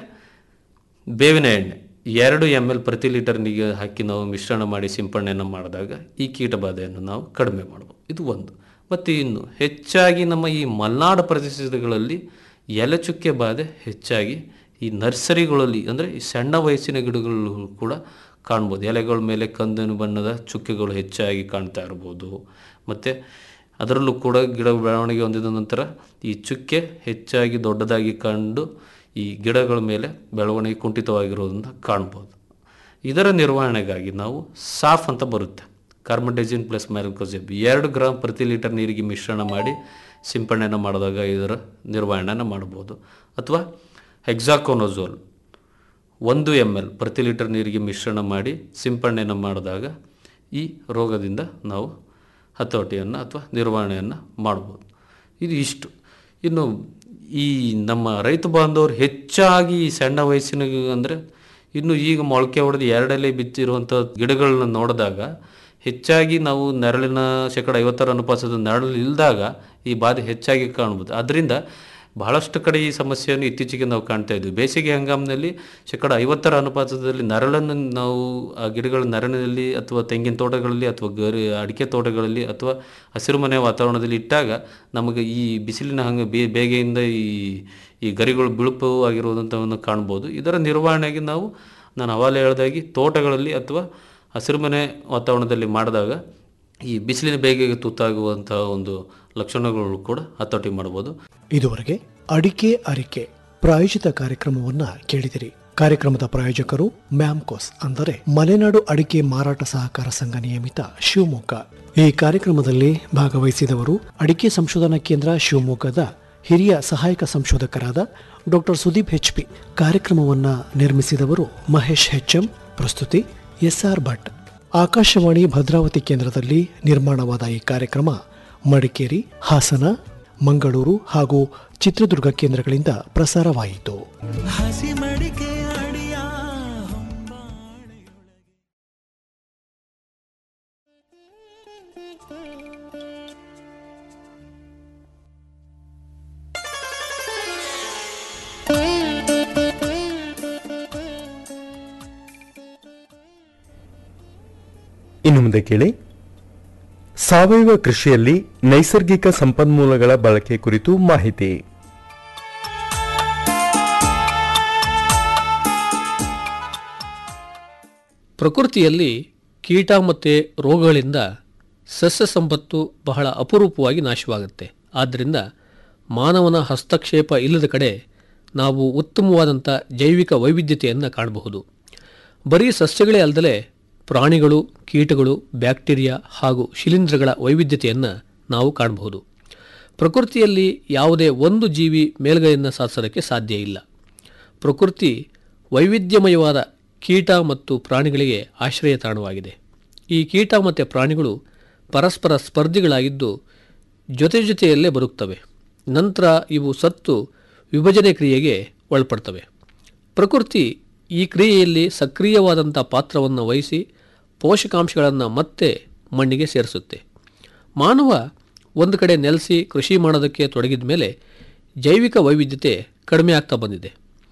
ಬೇವಿನ ಎಣ್ಣೆ ಎರಡು ಎಮ್ ಎಲ್ ಪ್ರತಿ ಲೀಟರ್ ನೀರಿಗೆ ಹಾಕಿ ನಾವು ಮಿಶ್ರಣ ಮಾಡಿ ಸಿಂಪಡಣೆಯನ್ನು ಮಾಡಿದಾಗ ಈ ಕೀಟಬಾಧೆಯನ್ನು ನಾವು ಕಡಿಮೆ ಮಾಡ್ಬೋದು ಇದು ಒಂದು ಮತ್ತು ಇನ್ನು ಹೆಚ್ಚಾಗಿ ನಮ್ಮ ಈ ಮಲೆನಾಡು ಪ್ರದೇಶಗಳಲ್ಲಿ ಎಲೆಚುಕ್ಕೆ ಬಾಧೆ ಹೆಚ್ಚಾಗಿ ಈ ನರ್ಸರಿಗಳಲ್ಲಿ ಅಂದರೆ ಈ ಸಣ್ಣ ವಯಸ್ಸಿನ ಗಿಡಗಳು ಕೂಡ ಕಾಣ್ಬೋದು ಎಲೆಗಳ ಮೇಲೆ ಕಂದನು ಬಣ್ಣದ ಚುಕ್ಕೆಗಳು ಹೆಚ್ಚಾಗಿ ಕಾಣ್ತಾ ಇರ್ಬೋದು ಮತ್ತು ಅದರಲ್ಲೂ ಕೂಡ ಗಿಡ ಬೆಳವಣಿಗೆ ಹೊಂದಿದ ನಂತರ ಈ ಚುಕ್ಕೆ ಹೆಚ್ಚಾಗಿ ದೊಡ್ಡದಾಗಿ ಕಂಡು ಈ ಗಿಡಗಳ ಮೇಲೆ ಬೆಳವಣಿಗೆ ಕುಂಠಿತವಾಗಿರೋದನ್ನು ಕಾಣ್ಬೋದು ಇದರ ನಿರ್ವಹಣೆಗಾಗಿ ನಾವು ಸಾಫ್ ಅಂತ ಬರುತ್ತೆ ಕಾರ್ಬನ್ಡೈಜಿನ್ ಪ್ಲಸ್ ಮ್ಯಾಲ್ಕೋಸೆಬ್ ಎರಡು ಗ್ರಾಮ್ ಪ್ರತಿ ಲೀಟರ್ ನೀರಿಗೆ ಮಿಶ್ರಣ ಮಾಡಿ ಸಿಂಪಡಣೆಯನ್ನು ಮಾಡಿದಾಗ ಇದರ ನಿರ್ವಹಣೆಯನ್ನು ಮಾಡ್ಬೋದು ಅಥವಾ ಹೆಕ್ಸಾಕೋನೋಝೋಲ್ ಒಂದು ಎಮ್ ಎಲ್ ಪ್ರತಿ ಲೀಟರ್ ನೀರಿಗೆ ಮಿಶ್ರಣ ಮಾಡಿ ಸಿಂಪಡಣೆಯನ್ನು ಮಾಡಿದಾಗ ಈ ರೋಗದಿಂದ ನಾವು ಹತೋಟಿಯನ್ನು ಅಥವಾ ನಿರ್ವಹಣೆಯನ್ನು ಮಾಡ್ಬೋದು ಇದು ಇಷ್ಟು ಇನ್ನು ಈ ನಮ್ಮ ರೈತ ಬಾಂಧವರು ಹೆಚ್ಚಾಗಿ ಈ ಸಣ್ಣ ವಯಸ್ಸಿನ ಅಂದರೆ ಇನ್ನು ಈಗ ಮೊಳಕೆ ಹೊಡೆದು ಎರಡಲ್ಲೇ ಬಿತ್ತಿರುವಂಥ ಗಿಡಗಳನ್ನ ನೋಡಿದಾಗ ಹೆಚ್ಚಾಗಿ ನಾವು ನೆರಳಿನ ಶೇಕಡ ಐವತ್ತರ ಅನುಪಾತದ ನೆರಳು ಇಲ್ದಾಗ ಈ ಬಾಧೆ ಹೆಚ್ಚಾಗಿ ಕಾಣ್ಬೋದು ಅದರಿಂದ ಬಹಳಷ್ಟು ಕಡೆ ಈ ಸಮಸ್ಯೆಯನ್ನು ಇತ್ತೀಚೆಗೆ ನಾವು ಕಾಣ್ತಾ ಇದ್ವಿ ಬೇಸಿಗೆ ಹಂಗಾಮಿನಲ್ಲಿ ಶೇಕಡ ಐವತ್ತರ ಅನುಪಾತದಲ್ಲಿ ನೆರಳನ್ನು ನಾವು ಆ ಗಿಡಗಳ ನೆರಳಿನಲ್ಲಿ ಅಥವಾ ತೆಂಗಿನ ತೋಟಗಳಲ್ಲಿ ಅಥವಾ ಗರಿ ಅಡಿಕೆ ತೋಟಗಳಲ್ಲಿ ಅಥವಾ ಹಸಿರುಮನೆ ವಾತಾವರಣದಲ್ಲಿ ಇಟ್ಟಾಗ ನಮಗೆ ಈ ಬಿಸಿಲಿನ ಹಂಗೆ ಬೇ ಬೇಗೆಯಿಂದ ಈ ಈ ಗರಿಗಳು ಬಿಳುಪು ಆಗಿರುವುದಂಥವನ್ನು ಕಾಣ್ಬೋದು ಇದರ ನಿರ್ವಹಣೆಗೆ ನಾವು ನಾನು ಅವಾಗಲೇ ಹೇಳ್ದಾಗಿ ತೋಟಗಳಲ್ಲಿ ಅಥವಾ ಹಸಿರುಮನೆ ವಾತಾವರಣದಲ್ಲಿ ಮಾಡಿದಾಗ ಈ ಬಿಸಿಲಿನ ಬೇಗೆಗೆ ತುತ್ತಾಗುವಂತಹ ಒಂದು ಲಕ್ಷಣಗಳು ಕೂಡ ಹತೋಟಿ ಮಾಡ್ಬೋದು ಇದುವರೆಗೆ ಅಡಿಕೆ ಅರಿಕೆ ಪ್ರಾಯೋಜಿತ ಕಾರ್ಯಕ್ರಮವನ್ನ ಕೇಳಿದಿರಿ ಕಾರ್ಯಕ್ರಮದ ಪ್ರಾಯೋಜಕರು ಮ್ಯಾಮ್ಕೋಸ್ ಅಂದರೆ ಮಲೆನಾಡು ಅಡಿಕೆ ಮಾರಾಟ ಸಹಕಾರ ಸಂಘ ನಿಯಮಿತ ಶಿವಮೊಗ್ಗ ಈ ಕಾರ್ಯಕ್ರಮದಲ್ಲಿ ಭಾಗವಹಿಸಿದವರು ಅಡಿಕೆ ಸಂಶೋಧನಾ ಕೇಂದ್ರ ಶಿವಮೊಗ್ಗದ ಹಿರಿಯ ಸಹಾಯಕ ಸಂಶೋಧಕರಾದ ಡಾಕ್ಟರ್ ಸುದೀಪ್ ಹೆಚ್ಪಿ ಕಾರ್ಯಕ್ರಮವನ್ನ ನಿರ್ಮಿಸಿದವರು ಮಹೇಶ್ ಹೆಚ್ಎಂ ಪ್ರಸ್ತುತಿ ಎಸ್ಆರ್ ಭಟ್ ಆಕಾಶವಾಣಿ ಭದ್ರಾವತಿ ಕೇಂದ್ರದಲ್ಲಿ ನಿರ್ಮಾಣವಾದ ಈ ಕಾರ್ಯಕ್ರಮ ಮಡಿಕೇರಿ ಹಾಸನ ಮಂಗಳೂರು ಹಾಗೂ ಚಿತ್ರದುರ್ಗ ಕೇಂದ್ರಗಳಿಂದ ಪ್ರಸಾರವಾಯಿತು ಹಸಿ ಮಡಿಕೆ ಅಡಿಯ ಹೊಂಬಾಳೆಯೊಳಗೆ ಇನ್ನು ಮುಂದೆ ಕೇಳಿ ಸಾವಯವ ಕೃಷಿಯಲ್ಲಿ ನೈಸರ್ಗಿಕ ಸಂಪನ್ಮೂಲಗಳ ಬಳಕೆ ಕುರಿತು ಮಾಹಿತಿ ಪ್ರಕೃತಿಯಲ್ಲಿ ಕೀಟ ಮತ್ತು ರೋಗಗಳಿಂದ ಸಸ್ಯ ಸಂಪತ್ತು ಬಹಳ ಅಪರೂಪವಾಗಿ ನಾಶವಾಗುತ್ತೆ ಆದ್ದರಿಂದ ಮಾನವನ ಹಸ್ತಕ್ಷೇಪ ಇಲ್ಲದ ಕಡೆ ನಾವು ಉತ್ತಮವಾದಂಥ ಜೈವಿಕ ವೈವಿಧ್ಯತೆಯನ್ನು ಕಾಣಬಹುದು ಬರೀ ಸಸ್ಯಗಳೇ ಅಲ್ಲದೆ ಪ್ರಾಣಿಗಳು ಕೀಟಗಳು ಬ್ಯಾಕ್ಟೀರಿಯಾ ಹಾಗೂ ಶಿಲೀಂಧ್ರಗಳ ವೈವಿಧ್ಯತೆಯನ್ನು ನಾವು ಕಾಣಬಹುದು ಪ್ರಕೃತಿಯಲ್ಲಿ ಯಾವುದೇ ಒಂದು ಜೀವಿ ಮೇಲ್ಗೈಯನ್ನು ಸಾಧಿಸೋದಕ್ಕೆ ಸಾಧ್ಯ ಇಲ್ಲ ಪ್ರಕೃತಿ ವೈವಿಧ್ಯಮಯವಾದ ಕೀಟ ಮತ್ತು ಪ್ರಾಣಿಗಳಿಗೆ ಆಶ್ರಯ ತಾಣವಾಗಿದೆ ಈ ಕೀಟ ಮತ್ತು ಪ್ರಾಣಿಗಳು ಪರಸ್ಪರ ಸ್ಪರ್ಧಿಗಳಾಗಿದ್ದು ಜೊತೆ ಜೊತೆಯಲ್ಲೇ ಬದುಕ್ತವೆ ನಂತರ ಇವು ಸತ್ತು ವಿಭಜನೆ ಕ್ರಿಯೆಗೆ ಒಳಪಡ್ತವೆ ಪ್ರಕೃತಿ ಈ ಕ್ರಿಯೆಯಲ್ಲಿ ಸಕ್ರಿಯವಾದಂಥ ಪಾತ್ರವನ್ನು ವಹಿಸಿ ಪೋಷಕಾಂಶಗಳನ್ನು ಮತ್ತೆ ಮಣ್ಣಿಗೆ ಸೇರಿಸುತ್ತೆ ಮಾನವ ಒಂದು ಕಡೆ ನೆಲೆಸಿ ಕೃಷಿ ಮಾಡೋದಕ್ಕೆ ತೊಡಗಿದ ಮೇಲೆ ಜೈವಿಕ ವೈವಿಧ್ಯತೆ ಕಡಿಮೆ ಆಗ್ತಾ ಬಂದಿದೆ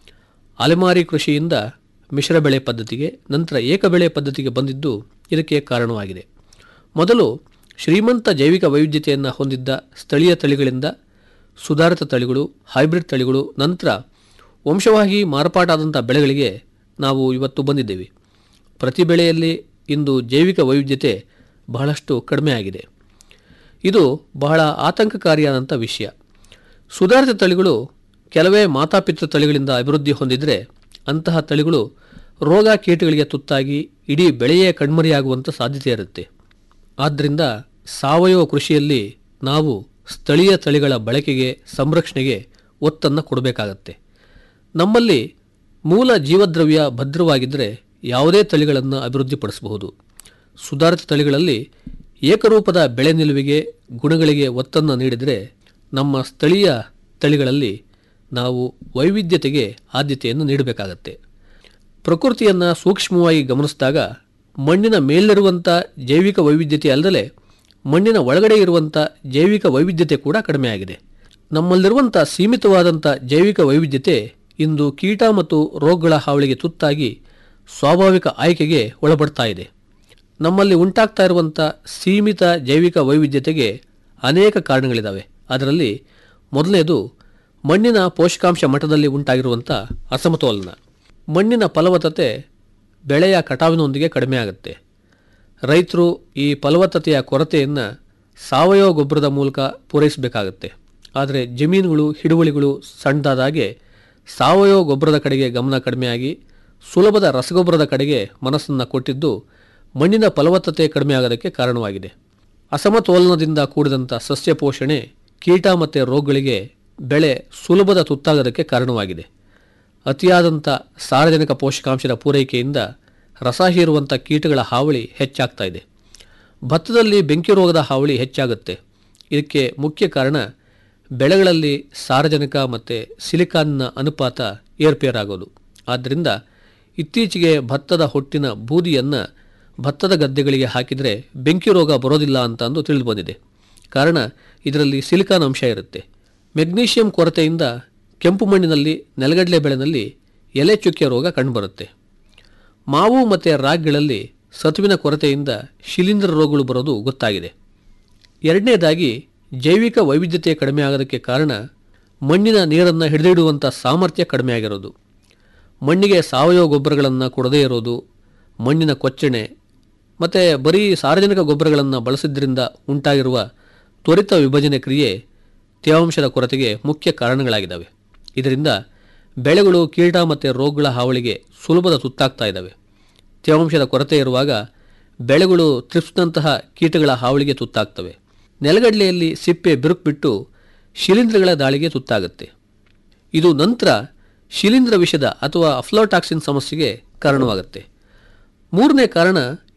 ಅಲೆಮಾರಿ ಕೃಷಿಯಿಂದ ಮಿಶ್ರ ಬೆಳೆ ಪದ್ಧತಿಗೆ ನಂತರ ಏಕಬೆಳೆ ಪದ್ಧತಿಗೆ ಬಂದಿದ್ದು ಇದಕ್ಕೆ ಕಾರಣವಾಗಿದೆ ಮೊದಲು ಶ್ರೀಮಂತ ಜೈವಿಕ ವೈವಿಧ್ಯತೆಯನ್ನು ಹೊಂದಿದ್ದ ಸ್ಥಳೀಯ ತಳಿಗಳಿಂದ ಸುಧಾರಿತ ತಳಿಗಳು ಹೈಬ್ರಿಡ್ ತಳಿಗಳು ನಂತರ ವಂಶವಾಗಿ ಮಾರ್ಪಾಟಾದಂಥ ಬೆಳೆಗಳಿಗೆ ನಾವು ಇವತ್ತು ಬಂದಿದ್ದೇವೆ ಪ್ರತಿ ಬೆಳೆಯಲ್ಲಿ ಇಂದು ಜೈವಿಕ ವೈವಿಧ್ಯತೆ ಬಹಳಷ್ಟು ಕಡಿಮೆ ಆಗಿದೆ ಇದು ಬಹಳ ಆತಂಕಕಾರಿಯಾದಂಥ ವಿಷಯ ಸುಧಾರಿತ ತಳಿಗಳು ಕೆಲವೇ ಮಾತಾಪಿತೃ ತಳಿಗಳಿಂದ ಅಭಿವೃದ್ಧಿ ಹೊಂದಿದರೆ ಅಂತಹ ತಳಿಗಳು ರೋಗ ಕೀಟಗಳಿಗೆ ತುತ್ತಾಗಿ ಇಡೀ ಬೆಳೆಯೇ ಕಣ್ಮರೆಯಾಗುವಂಥ ಸಾಧ್ಯತೆ ಇರುತ್ತೆ ಆದ್ದರಿಂದ ಸಾವಯವ ಕೃಷಿಯಲ್ಲಿ ನಾವು ಸ್ಥಳೀಯ ತಳಿಗಳ ಬಳಕೆಗೆ ಸಂರಕ್ಷಣೆಗೆ ಒತ್ತನ್ನು ಕೊಡಬೇಕಾಗತ್ತೆ ನಮ್ಮಲ್ಲಿ ಮೂಲ ಜೀವದ್ರವ್ಯ ಭದ್ರವಾಗಿದ್ದರೆ ಯಾವುದೇ ತಳಿಗಳನ್ನು ಅಭಿವೃದ್ಧಿಪಡಿಸಬಹುದು ಸುಧಾರಿತ ತಳಿಗಳಲ್ಲಿ ಏಕರೂಪದ ಬೆಳೆ ನಿಲುವಿಗೆ ಗುಣಗಳಿಗೆ ಒತ್ತನ್ನು ನೀಡಿದರೆ ನಮ್ಮ ಸ್ಥಳೀಯ ತಳಿಗಳಲ್ಲಿ ನಾವು ವೈವಿಧ್ಯತೆಗೆ ಆದ್ಯತೆಯನ್ನು ನೀಡಬೇಕಾಗತ್ತೆ ಪ್ರಕೃತಿಯನ್ನು ಸೂಕ್ಷ್ಮವಾಗಿ ಗಮನಿಸಿದಾಗ ಮಣ್ಣಿನ ಮೇಲಿರುವಂಥ ಜೈವಿಕ ವೈವಿಧ್ಯತೆ ಅಲ್ಲದೆ ಮಣ್ಣಿನ ಒಳಗಡೆ ಇರುವಂಥ ಜೈವಿಕ ವೈವಿಧ್ಯತೆ ಕೂಡ ಕಡಿಮೆಯಾಗಿದೆ ನಮ್ಮಲ್ಲಿರುವಂಥ ಸೀಮಿತವಾದಂಥ ಜೈವಿಕ ವೈವಿಧ್ಯತೆ ಇಂದು ಕೀಟ ಮತ್ತು ರೋಗಗಳ ಹಾವಳಿಗೆ ತುತ್ತಾಗಿ ಸ್ವಾಭಾವಿಕ ಆಯ್ಕೆಗೆ ಒಳಪಡ್ತಾ ಇದೆ ನಮ್ಮಲ್ಲಿ ಉಂಟಾಗ್ತಾ ಇರುವಂಥ ಸೀಮಿತ ಜೈವಿಕ ವೈವಿಧ್ಯತೆಗೆ ಅನೇಕ ಕಾರಣಗಳಿದ್ದಾವೆ ಅದರಲ್ಲಿ ಮೊದಲನೇದು ಮಣ್ಣಿನ ಪೋಷಕಾಂಶ ಮಟ್ಟದಲ್ಲಿ ಉಂಟಾಗಿರುವಂಥ ಅಸಮತೋಲನ ಮಣ್ಣಿನ ಫಲವತ್ತತೆ ಬೆಳೆಯ ಕಟಾವಿನೊಂದಿಗೆ ಕಡಿಮೆ ಆಗುತ್ತೆ ರೈತರು ಈ ಫಲವತ್ತತೆಯ ಕೊರತೆಯನ್ನು ಸಾವಯವ ಗೊಬ್ಬರದ ಮೂಲಕ ಪೂರೈಸಬೇಕಾಗತ್ತೆ ಆದರೆ ಜಮೀನುಗಳು ಹಿಡುವಳಿಗಳು ಸಣ್ಣದಾದಾಗೆ ಸಾವಯವ ಗೊಬ್ಬರದ ಕಡೆಗೆ ಗಮನ ಕಡಿಮೆಯಾಗಿ ಸುಲಭದ ರಸಗೊಬ್ಬರದ ಕಡೆಗೆ ಮನಸ್ಸನ್ನು ಕೊಟ್ಟಿದ್ದು ಮಣ್ಣಿನ ಫಲವತ್ತತೆ ಕಡಿಮೆ ಆಗೋದಕ್ಕೆ ಕಾರಣವಾಗಿದೆ ಅಸಮತೋಲನದಿಂದ ಕೂಡಿದಂಥ ಸಸ್ಯ ಪೋಷಣೆ ಕೀಟ ಮತ್ತು ರೋಗಗಳಿಗೆ ಬೆಳೆ ಸುಲಭದ ತುತ್ತಾಗೋದಕ್ಕೆ ಕಾರಣವಾಗಿದೆ ಅತಿಯಾದಂಥ ಸಾರ್ವಜನಿಕ ಪೋಷಕಾಂಶದ ಪೂರೈಕೆಯಿಂದ ರಸ ಹೀರುವಂಥ ಕೀಟಗಳ ಹಾವಳಿ ಹೆಚ್ಚಾಗ್ತಾ ಇದೆ ಭತ್ತದಲ್ಲಿ ಬೆಂಕಿ ರೋಗದ ಹಾವಳಿ ಹೆಚ್ಚಾಗುತ್ತೆ ಇದಕ್ಕೆ ಮುಖ್ಯ ಕಾರಣ ಬೆಳೆಗಳಲ್ಲಿ ಸಾರಜನಕ ಮತ್ತು ಸಿಲಿಕಾನ್ನ ಅನುಪಾತ ಏರ್ಪೇರಾಗೋದು ಆದ್ದರಿಂದ ಇತ್ತೀಚೆಗೆ ಭತ್ತದ ಹೊಟ್ಟಿನ ಬೂದಿಯನ್ನು ಭತ್ತದ ಗದ್ದೆಗಳಿಗೆ ಹಾಕಿದರೆ ಬೆಂಕಿ ರೋಗ ಬರೋದಿಲ್ಲ ಅಂತ ಅಂದು ತಿಳಿದು ಬಂದಿದೆ ಕಾರಣ ಇದರಲ್ಲಿ ಸಿಲಿಕಾನ್ ಅಂಶ ಇರುತ್ತೆ ಮೆಗ್ನೀಷಿಯಂ ಕೊರತೆಯಿಂದ ಕೆಂಪು ಮಣ್ಣಿನಲ್ಲಿ ನೆಲಗಡಲೆ ಬೆಳೆನಲ್ಲಿ ಎಲೆ ಚುಕ್ಕೆ ರೋಗ ಕಂಡುಬರುತ್ತೆ ಮಾವು ಮತ್ತು ರಾಗಿಗಳಲ್ಲಿ ಸತುವಿನ ಕೊರತೆಯಿಂದ ಶಿಲೀಂಧ್ರ ರೋಗಗಳು ಬರೋದು ಗೊತ್ತಾಗಿದೆ ಎರಡನೇದಾಗಿ ಜೈವಿಕ ವೈವಿಧ್ಯತೆ ಕಡಿಮೆ ಆಗೋದಕ್ಕೆ ಕಾರಣ ಮಣ್ಣಿನ ನೀರನ್ನು ಹಿಡಿದಿಡುವಂಥ ಸಾಮರ್ಥ್ಯ ಕಡಿಮೆ ಆಗಿರೋದು ಮಣ್ಣಿಗೆ ಸಾವಯವ ಗೊಬ್ಬರಗಳನ್ನು ಕೊಡದೇ ಇರೋದು ಮಣ್ಣಿನ ಕೊಚ್ಚಣೆ ಮತ್ತು ಬರೀ ಸಾರ್ವಜನಿಕ ಗೊಬ್ಬರಗಳನ್ನು ಬಳಸಿದ್ರಿಂದ ಉಂಟಾಗಿರುವ ತ್ವರಿತ ವಿಭಜನೆ ಕ್ರಿಯೆ ತೇವಾಂಶದ ಕೊರತೆಗೆ ಮುಖ್ಯ ಕಾರಣಗಳಾಗಿದ್ದಾವೆ ಇದರಿಂದ ಬೆಳೆಗಳು ಕೀಟ ಮತ್ತು ರೋಗಗಳ ಹಾವಳಿಗೆ ಸುಲಭದ ತುತ್ತಾಗ್ತಾ ಇದ್ದಾವೆ ತೇವಾಂಶದ ಕೊರತೆ ಇರುವಾಗ ಬೆಳೆಗಳು ತ್ರಿಪ್ಸ್ನಂತಹ ಕೀಟಗಳ ಹಾವಳಿಗೆ ತುತ್ತಾಗ್ತವೆ ನೆಲಗಡಲೆಯಲ್ಲಿ ಸಿಪ್ಪೆ ಬಿರುಕು ಶಿಲೀಂಧ್ರಗಳ ದಾಳಿಗೆ ತುತ್ತಾಗುತ್ತೆ ಇದು ನಂತರ ಶಿಲೀಂಧ್ರ ವಿಷದ ಅಥವಾ ಅಫ್ಲೋಟಾಕ್ಸಿನ್ ಸಮಸ್ಯೆಗೆ ಕಾರಣವಾಗುತ್ತೆ ಮೂರನೇ ಕಾರಣ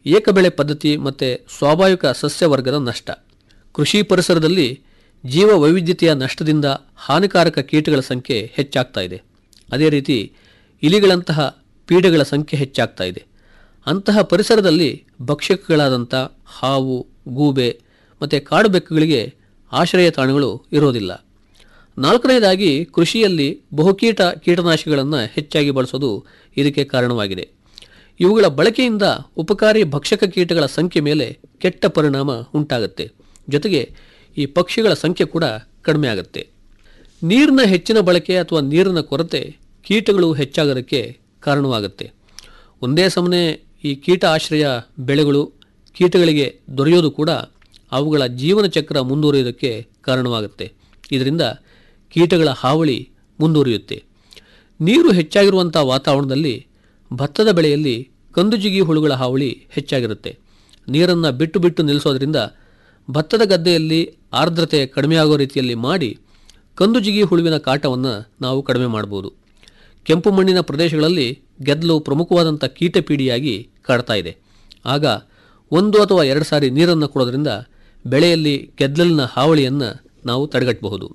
ಏಕಬೆಳೆ ಪದ್ಧತಿ ಮತ್ತು ಸ್ವಾಭಾವಿಕ ಸಸ್ಯವರ್ಗದ ನಷ್ಟ ಕೃಷಿ ಪರಿಸರದಲ್ಲಿ ಜೀವ ವೈವಿಧ್ಯತೆಯ ನಷ್ಟದಿಂದ ಹಾನಿಕಾರಕ ಕೀಟಗಳ ಸಂಖ್ಯೆ ಹೆಚ್ಚಾಗ್ತಾ ಇದೆ ಅದೇ ರೀತಿ ಇಲಿಗಳಂತಹ ಪೀಡೆಗಳ ಸಂಖ್ಯೆ ಹೆಚ್ಚಾಗ್ತಾ ಇದೆ ಅಂತಹ ಪರಿಸರದಲ್ಲಿ ಭಕ್ಷಕಗಳಾದಂಥ ಹಾವು ಗೂಬೆ ಮತ್ತು ಕಾಡು ಬೆಕ್ಕುಗಳಿಗೆ ಆಶ್ರಯ ತಾಣಗಳು ಇರೋದಿಲ್ಲ ನಾಲ್ಕನೇದಾಗಿ ಕೃಷಿಯಲ್ಲಿ ಬಹುಕೀಟ ಕೀಟನಾಶಕಗಳನ್ನು ಹೆಚ್ಚಾಗಿ ಬಳಸೋದು ಇದಕ್ಕೆ ಕಾರಣವಾಗಿದೆ ಇವುಗಳ ಬಳಕೆಯಿಂದ ಉಪಕಾರಿ ಭಕ್ಷಕ ಕೀಟಗಳ ಸಂಖ್ಯೆ ಮೇಲೆ ಕೆಟ್ಟ ಪರಿಣಾಮ ಉಂಟಾಗುತ್ತೆ ಜೊತೆಗೆ ಈ ಪಕ್ಷಿಗಳ ಸಂಖ್ಯೆ ಕೂಡ ಕಡಿಮೆ ಆಗುತ್ತೆ ನೀರಿನ ಹೆಚ್ಚಿನ ಬಳಕೆ ಅಥವಾ ನೀರಿನ ಕೊರತೆ ಕೀಟಗಳು ಹೆಚ್ಚಾಗೋದಕ್ಕೆ ಕಾರಣವಾಗುತ್ತೆ ಒಂದೇ ಸಮನೆ ಈ ಕೀಟ ಆಶ್ರಯ ಬೆಳೆಗಳು ಕೀಟಗಳಿಗೆ ದೊರೆಯೋದು ಕೂಡ ಅವುಗಳ ಜೀವನ ಚಕ್ರ ಮುಂದುವರಿಯೋದಕ್ಕೆ ಕಾರಣವಾಗುತ್ತೆ ಇದರಿಂದ ಕೀಟಗಳ ಹಾವಳಿ ಮುಂದುವರಿಯುತ್ತೆ ನೀರು ಹೆಚ್ಚಾಗಿರುವಂಥ ವಾತಾವರಣದಲ್ಲಿ ಭತ್ತದ ಬೆಳೆಯಲ್ಲಿ ಕಂದುಜಿಗಿ ಹುಳುಗಳ ಹಾವಳಿ ಹೆಚ್ಚಾಗಿರುತ್ತೆ ನೀರನ್ನು ಬಿಟ್ಟು ಬಿಟ್ಟು ನಿಲ್ಲಿಸೋದ್ರಿಂದ ಭತ್ತದ ಗದ್ದೆಯಲ್ಲಿ ಆರ್ದ್ರತೆ ಕಡಿಮೆಯಾಗೋ ರೀತಿಯಲ್ಲಿ ಮಾಡಿ ಕಂದುಜಿಗಿ ಹುಳುವಿನ ಕಾಟವನ್ನು ನಾವು ಕಡಿಮೆ ಮಾಡ್ಬೋದು ಕೆಂಪು ಮಣ್ಣಿನ ಪ್ರದೇಶಗಳಲ್ಲಿ ಗೆದ್ದಲು ಪ್ರಮುಖವಾದಂಥ ಕೀಟಪೀಡಿಯಾಗಿ ಕಾಡ್ತಾ ಇದೆ ಆಗ ಒಂದು ಅಥವಾ ಎರಡು ಸಾರಿ ನೀರನ್ನು ಕೊಡೋದ್ರಿಂದ ಬೆಳೆಯಲ್ಲಿ ಗೆದ್ದಲಿನ ಹಾವಳಿಯನ್ನು ನಾವು ತಡೆಗಟ್ಟಬಹುದು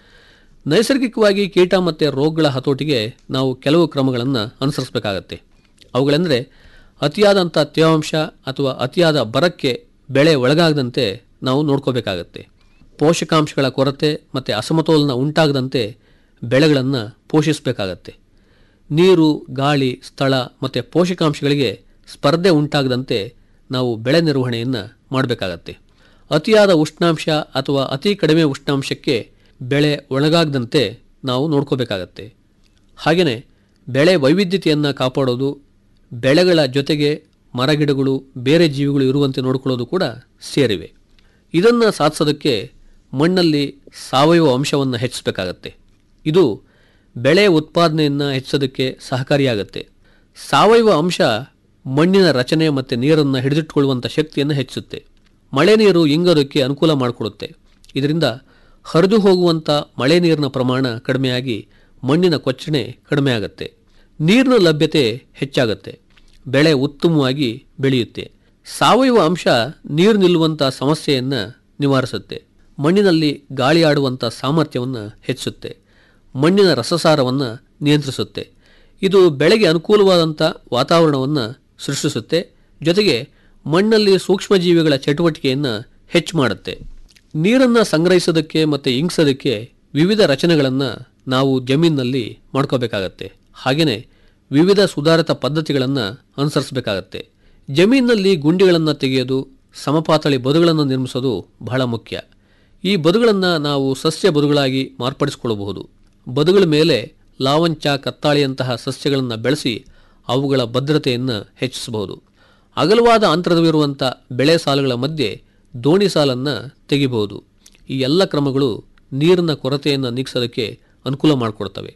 ನೈಸರ್ಗಿಕವಾಗಿ ಕೀಟ ಮತ್ತು ರೋಗಗಳ ಹತೋಟಿಗೆ ನಾವು ಕೆಲವು ಕ್ರಮಗಳನ್ನು ಅನುಸರಿಸಬೇಕಾಗತ್ತೆ ಅವುಗಳೆಂದರೆ ಅತಿಯಾದಂಥ ತೇವಾಂಶ ಅಥವಾ ಅತಿಯಾದ ಬರಕ್ಕೆ ಬೆಳೆ ಒಳಗಾಗದಂತೆ ನಾವು ನೋಡ್ಕೋಬೇಕಾಗತ್ತೆ ಪೋಷಕಾಂಶಗಳ ಕೊರತೆ ಮತ್ತು ಅಸಮತೋಲನ ಉಂಟಾಗದಂತೆ ಬೆಳೆಗಳನ್ನು ಪೋಷಿಸಬೇಕಾಗತ್ತೆ ನೀರು ಗಾಳಿ ಸ್ಥಳ ಮತ್ತು ಪೋಷಕಾಂಶಗಳಿಗೆ ಸ್ಪರ್ಧೆ ಉಂಟಾಗದಂತೆ ನಾವು ಬೆಳೆ ನಿರ್ವಹಣೆಯನ್ನು ಮಾಡಬೇಕಾಗತ್ತೆ ಅತಿಯಾದ ಉಷ್ಣಾಂಶ ಅಥವಾ ಅತಿ ಕಡಿಮೆ ಉಷ್ಣಾಂಶಕ್ಕೆ ಬೆಳೆ ಒಳಗಾಗದಂತೆ ನಾವು ನೋಡ್ಕೋಬೇಕಾಗತ್ತೆ ಹಾಗೆಯೇ ಬೆಳೆ ವೈವಿಧ್ಯತೆಯನ್ನು ಕಾಪಾಡೋದು ಬೆಳೆಗಳ ಜೊತೆಗೆ ಮರಗಿಡಗಳು ಬೇರೆ ಜೀವಿಗಳು ಇರುವಂತೆ ನೋಡಿಕೊಳ್ಳೋದು ಕೂಡ ಸೇರಿವೆ ಇದನ್ನು ಸಾಧಿಸೋದಕ್ಕೆ ಮಣ್ಣಲ್ಲಿ ಸಾವಯವ ಅಂಶವನ್ನು ಹೆಚ್ಚಿಸಬೇಕಾಗತ್ತೆ ಇದು ಬೆಳೆ ಉತ್ಪಾದನೆಯನ್ನು ಹೆಚ್ಚಿಸೋದಕ್ಕೆ ಸಹಕಾರಿಯಾಗುತ್ತೆ ಸಾವಯವ ಅಂಶ ಮಣ್ಣಿನ ರಚನೆ ಮತ್ತು ನೀರನ್ನು ಹಿಡಿದಿಟ್ಟುಕೊಳ್ಳುವಂಥ ಶಕ್ತಿಯನ್ನು ಹೆಚ್ಚಿಸುತ್ತೆ ಮಳೆ ನೀರು ಇಂಗೋದಕ್ಕೆ ಅನುಕೂಲ ಮಾಡಿಕೊಡುತ್ತೆ ಇದರಿಂದ ಹರಿದು ಹೋಗುವಂಥ ಮಳೆ ನೀರಿನ ಪ್ರಮಾಣ ಕಡಿಮೆಯಾಗಿ ಮಣ್ಣಿನ ಕೊಚ್ಚಣೆ ಕಡಿಮೆ ಆಗುತ್ತೆ ನೀರಿನ ಲಭ್ಯತೆ ಹೆಚ್ಚಾಗುತ್ತೆ ಬೆಳೆ ಉತ್ತಮವಾಗಿ ಬೆಳೆಯುತ್ತೆ ಸಾವಯವ ಅಂಶ ನೀರು ನಿಲ್ಲುವಂಥ ಸಮಸ್ಯೆಯನ್ನು ನಿವಾರಿಸುತ್ತೆ ಮಣ್ಣಿನಲ್ಲಿ ಗಾಳಿ ಆಡುವಂಥ ಸಾಮರ್ಥ್ಯವನ್ನು ಹೆಚ್ಚಿಸುತ್ತೆ ಮಣ್ಣಿನ ರಸಸಾರವನ್ನು ನಿಯಂತ್ರಿಸುತ್ತೆ ಇದು ಬೆಳೆಗೆ ಅನುಕೂಲವಾದಂಥ ವಾತಾವರಣವನ್ನು ಸೃಷ್ಟಿಸುತ್ತೆ ಜೊತೆಗೆ ಮಣ್ಣಲ್ಲಿ ಸೂಕ್ಷ್ಮಜೀವಿಗಳ ಚಟುವಟಿಕೆಯನ್ನು ಹೆಚ್ಚು ಮಾಡುತ್ತೆ ನೀರನ್ನು ಸಂಗ್ರಹಿಸೋದಕ್ಕೆ ಮತ್ತು ಇಂಗಿಸೋದಕ್ಕೆ ವಿವಿಧ ರಚನೆಗಳನ್ನು ನಾವು ಜಮೀನಿನಲ್ಲಿ ಮಾಡ್ಕೋಬೇಕಾಗತ್ತೆ ಹಾಗೆಯೇ ವಿವಿಧ ಸುಧಾರಿತ ಪದ್ಧತಿಗಳನ್ನು ಅನುಸರಿಸಬೇಕಾಗತ್ತೆ ಜಮೀನಿನಲ್ಲಿ ಗುಂಡಿಗಳನ್ನು ತೆಗೆಯೋದು ಸಮಪಾತಳಿ ಬದುಗಳನ್ನು ನಿರ್ಮಿಸೋದು ಬಹಳ ಮುಖ್ಯ ಈ ಬದುಗಳನ್ನು ನಾವು ಸಸ್ಯ ಬದುಗಳಾಗಿ ಮಾರ್ಪಡಿಸಿಕೊಳ್ಳಬಹುದು ಬದುಗಳ ಮೇಲೆ ಲಾವಂಚ ಕತ್ತಾಳಿಯಂತಹ ಸಸ್ಯಗಳನ್ನು ಬೆಳೆಸಿ ಅವುಗಳ ಭದ್ರತೆಯನ್ನು ಹೆಚ್ಚಿಸಬಹುದು ಅಗಲವಾದ ಅಂತರವಿರುವಂಥ ಬೆಳೆ ಸಾಲುಗಳ ಮಧ್ಯೆ ದೋಣಿ ಸಾಲನ್ನು ತೆಗಿಬಹುದು ಈ ಎಲ್ಲ ಕ್ರಮಗಳು ನೀರಿನ ಕೊರತೆಯನ್ನು ನೀಗಿಸೋದಕ್ಕೆ ಅನುಕೂಲ ಮಾಡಿಕೊಡ್ತವೆ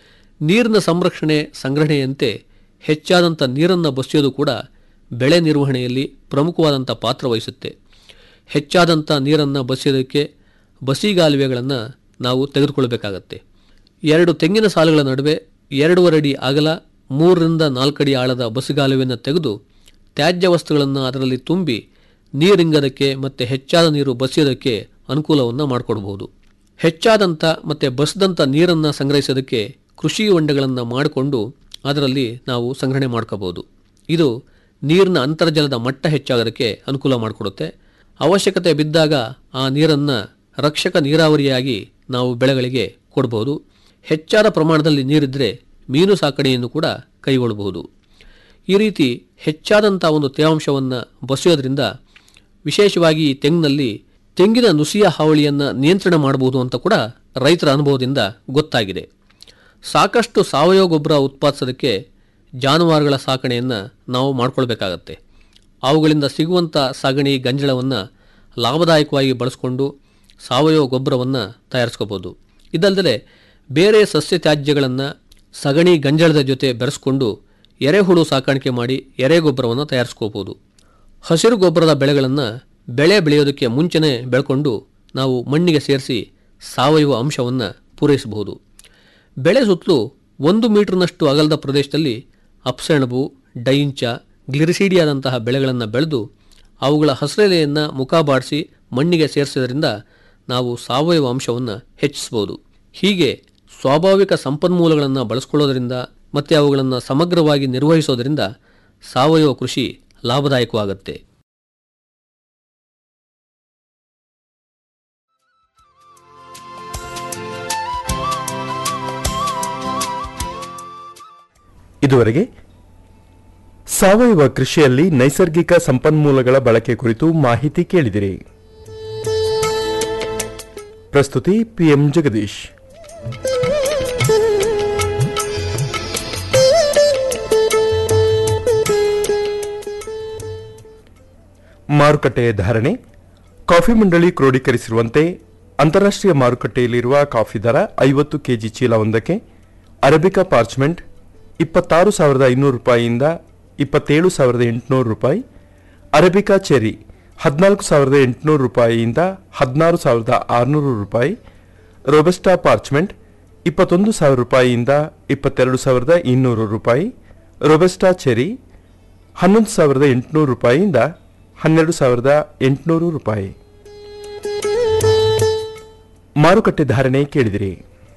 ನೀರಿನ ಸಂರಕ್ಷಣೆ ಸಂಗ್ರಹಣೆಯಂತೆ ಹೆಚ್ಚಾದಂಥ ನೀರನ್ನು ಬಸಿಯೋದು ಕೂಡ ಬೆಳೆ ನಿರ್ವಹಣೆಯಲ್ಲಿ ಪ್ರಮುಖವಾದಂಥ ಪಾತ್ರ ವಹಿಸುತ್ತೆ ಹೆಚ್ಚಾದಂಥ ನೀರನ್ನು ಬಸಿಯೋದಕ್ಕೆ ಬಸಿಗಾಲುವೆಗಳನ್ನು ನಾವು ತೆಗೆದುಕೊಳ್ಬೇಕಾಗತ್ತೆ ಎರಡು ತೆಂಗಿನ ಸಾಲುಗಳ ನಡುವೆ ಎರಡೂವರೆ ಅಡಿ ಅಗಲ ಮೂರರಿಂದ ನಾಲ್ಕಡಿ ಆಳದ ಬಸಿಗಾಲುವೆಯನ್ನು ತೆಗೆದು ತ್ಯಾಜ್ಯ ವಸ್ತುಗಳನ್ನು ಅದರಲ್ಲಿ ತುಂಬಿ ನೀರಿಂಗದಕ್ಕೆ ಮತ್ತು ಹೆಚ್ಚಾದ ನೀರು ಬಸಿಯೋದಕ್ಕೆ ಅನುಕೂಲವನ್ನು ಮಾಡಿಕೊಡ್ಬೋದು ಹೆಚ್ಚಾದಂಥ ಮತ್ತು ಬಸಿದಂಥ ನೀರನ್ನು ಸಂಗ್ರಹಿಸೋದಕ್ಕೆ ಕೃಷಿ ಹೊಂಡಗಳನ್ನು ಮಾಡಿಕೊಂಡು ಅದರಲ್ಲಿ ನಾವು ಸಂಗ್ರಹಣೆ ಮಾಡ್ಕೋಬೋದು ಇದು ನೀರಿನ ಅಂತರ್ಜಲದ ಮಟ್ಟ ಹೆಚ್ಚಾಗೋದಕ್ಕೆ ಅನುಕೂಲ ಮಾಡಿಕೊಡುತ್ತೆ ಅವಶ್ಯಕತೆ ಬಿದ್ದಾಗ ಆ ನೀರನ್ನು ರಕ್ಷಕ ನೀರಾವರಿಯಾಗಿ ನಾವು ಬೆಳೆಗಳಿಗೆ ಕೊಡ್ಬೋದು ಹೆಚ್ಚಾದ ಪ್ರಮಾಣದಲ್ಲಿ ನೀರಿದ್ದರೆ ಮೀನು ಸಾಕಣೆಯನ್ನು ಕೂಡ ಕೈಗೊಳ್ಳಬಹುದು ಈ ರೀತಿ ಹೆಚ್ಚಾದಂಥ ಒಂದು ತೇವಾಂಶವನ್ನು ಬಸಿಯೋದ್ರಿಂದ ವಿಶೇಷವಾಗಿ ಈ ತೆಂಗಿನಲ್ಲಿ ತೆಂಗಿನ ನುಸಿಯ ಹಾವಳಿಯನ್ನು ನಿಯಂತ್ರಣ ಮಾಡಬಹುದು ಅಂತ ಕೂಡ ರೈತರ ಅನುಭವದಿಂದ ಗೊತ್ತಾಗಿದೆ ಸಾಕಷ್ಟು ಸಾವಯವ ಗೊಬ್ಬರ ಉತ್ಪಾದಿಸೋದಕ್ಕೆ ಜಾನುವಾರುಗಳ ಸಾಕಣೆಯನ್ನು ನಾವು ಮಾಡ್ಕೊಳ್ಬೇಕಾಗತ್ತೆ ಅವುಗಳಿಂದ ಸಿಗುವಂಥ ಸಗಣಿ ಗಂಜಳವನ್ನು ಲಾಭದಾಯಕವಾಗಿ ಬಳಸಿಕೊಂಡು ಸಾವಯವ ಗೊಬ್ಬರವನ್ನು ತಯಾರಿಸ್ಕೋಬೋದು ಇದಲ್ಲದೆ ಬೇರೆ ಸಸ್ಯ ತ್ಯಾಜ್ಯಗಳನ್ನು ಸಗಣಿ ಗಂಜಳದ ಜೊತೆ ಬೆರೆಸ್ಕೊಂಡು ಎರೆಹುಳು ಸಾಕಾಣಿಕೆ ಮಾಡಿ ಎರೆ ಗೊಬ್ಬರವನ್ನು ತಯಾರಿಸ್ಕೋಬೋದು ಹಸಿರು ಗೊಬ್ಬರದ ಬೆಳೆಗಳನ್ನು ಬೆಳೆ ಬೆಳೆಯೋದಕ್ಕೆ ಮುಂಚೆನೇ ಬೆಳ್ಕೊಂಡು ನಾವು ಮಣ್ಣಿಗೆ ಸೇರಿಸಿ ಸಾವಯವ ಅಂಶವನ್ನು ಪೂರೈಸಬಹುದು ಬೆಳೆ ಸುತ್ತಲೂ ಒಂದು ಮೀಟರ್ನಷ್ಟು ಅಗಲದ ಪ್ರದೇಶದಲ್ಲಿ ಅಪ್ಸೆಣಬು ಡೈಂಚ ಗ್ಲಿರಿಸಿಡಿಯಾದಂತಹ ಬೆಳೆಗಳನ್ನು ಬೆಳೆದು ಅವುಗಳ ಹಸಿರೆಲೆಯನ್ನು ಮುಖ ಬಾಡಿಸಿ ಮಣ್ಣಿಗೆ ಸೇರಿಸೋದ್ರಿಂದ ನಾವು ಸಾವಯವ ಅಂಶವನ್ನು ಹೆಚ್ಚಿಸಬಹುದು ಹೀಗೆ ಸ್ವಾಭಾವಿಕ ಸಂಪನ್ಮೂಲಗಳನ್ನು ಬಳಸ್ಕೊಳ್ಳೋದ್ರಿಂದ ಮತ್ತು ಅವುಗಳನ್ನು ಸಮಗ್ರವಾಗಿ ನಿರ್ವಹಿಸೋದ್ರಿಂದ ಸಾವಯವ ಕೃಷಿ ಲಾಭದಾಯಕವಾಗುತ್ತೆ ಇದುವರೆಗೆ ಸಾವಯವ ಕೃಷಿಯಲ್ಲಿ ನೈಸರ್ಗಿಕ ಸಂಪನ್ಮೂಲಗಳ ಬಳಕೆ ಕುರಿತು ಮಾಹಿತಿ ಕೇಳಿದಿರಿ ಪ್ರಸ್ತುತಿ ಪಿಎಂ ಜಗದೀಶ್ ಮಾರುಕಟ್ಟೆಯ ಧಾರಣೆ ಕಾಫಿ ಮಂಡಳಿ ಕ್ರೋಢೀಕರಿಸಿರುವಂತೆ ಅಂತಾರಾಷ್ಟ್ರೀಯ ಮಾರುಕಟ್ಟೆಯಲ್ಲಿರುವ ಕಾಫಿ ದರ ಐವತ್ತು ಕೆಜಿ ಚೀಲವೊಂದಕ್ಕೆ ಅರೇಬಿಕಾ ಪಾರ್ಚ್ಮೆಂಟ್ ಇಪ್ಪತ್ತಾರು ಸಾವಿರದ ಐನೂರು ರೂಪಾಯಿಯಿಂದ ಇಪ್ಪತ್ತೇಳು ಸಾವಿರದ ಎಂಟುನೂರು ರೂಪಾಯಿ ಅರೇಬಿಕಾ ಚೆರಿ ಹದಿನಾಲ್ಕು ಸಾವಿರದ ಎಂಟುನೂರು ರೂಪಾಯಿಯಿಂದ ಹದಿನಾರು ಸಾವಿರದ ಆರುನೂರು ರೂಪಾಯಿ ರೋಬಸ್ಟಾ ಪಾರ್ಚ್ಮೆಂಟ್ ಇಪ್ಪತ್ತೊಂದು ಸಾವಿರ ರೂಪಾಯಿಯಿಂದ ಇಪ್ಪತ್ತೆರಡು ಸಾವಿರದ ಇನ್ನೂರು ರೂಪಾಯಿ ರೋಬಸ್ಟಾ ಚೆರಿ ಹನ್ನೊಂದು ಸಾವಿರದ ಎಂಟುನೂರು ರೂಪಾಯಿಯಿಂದ ಹನ್ನೆರಡು ಸಾವಿರದ ಎಂಟುನೂರು ರೂಪಾಯಿ ಮಾರುಕಟ್ಟೆ ಧಾರಣೆ ಕೇಳಿದಿರಿ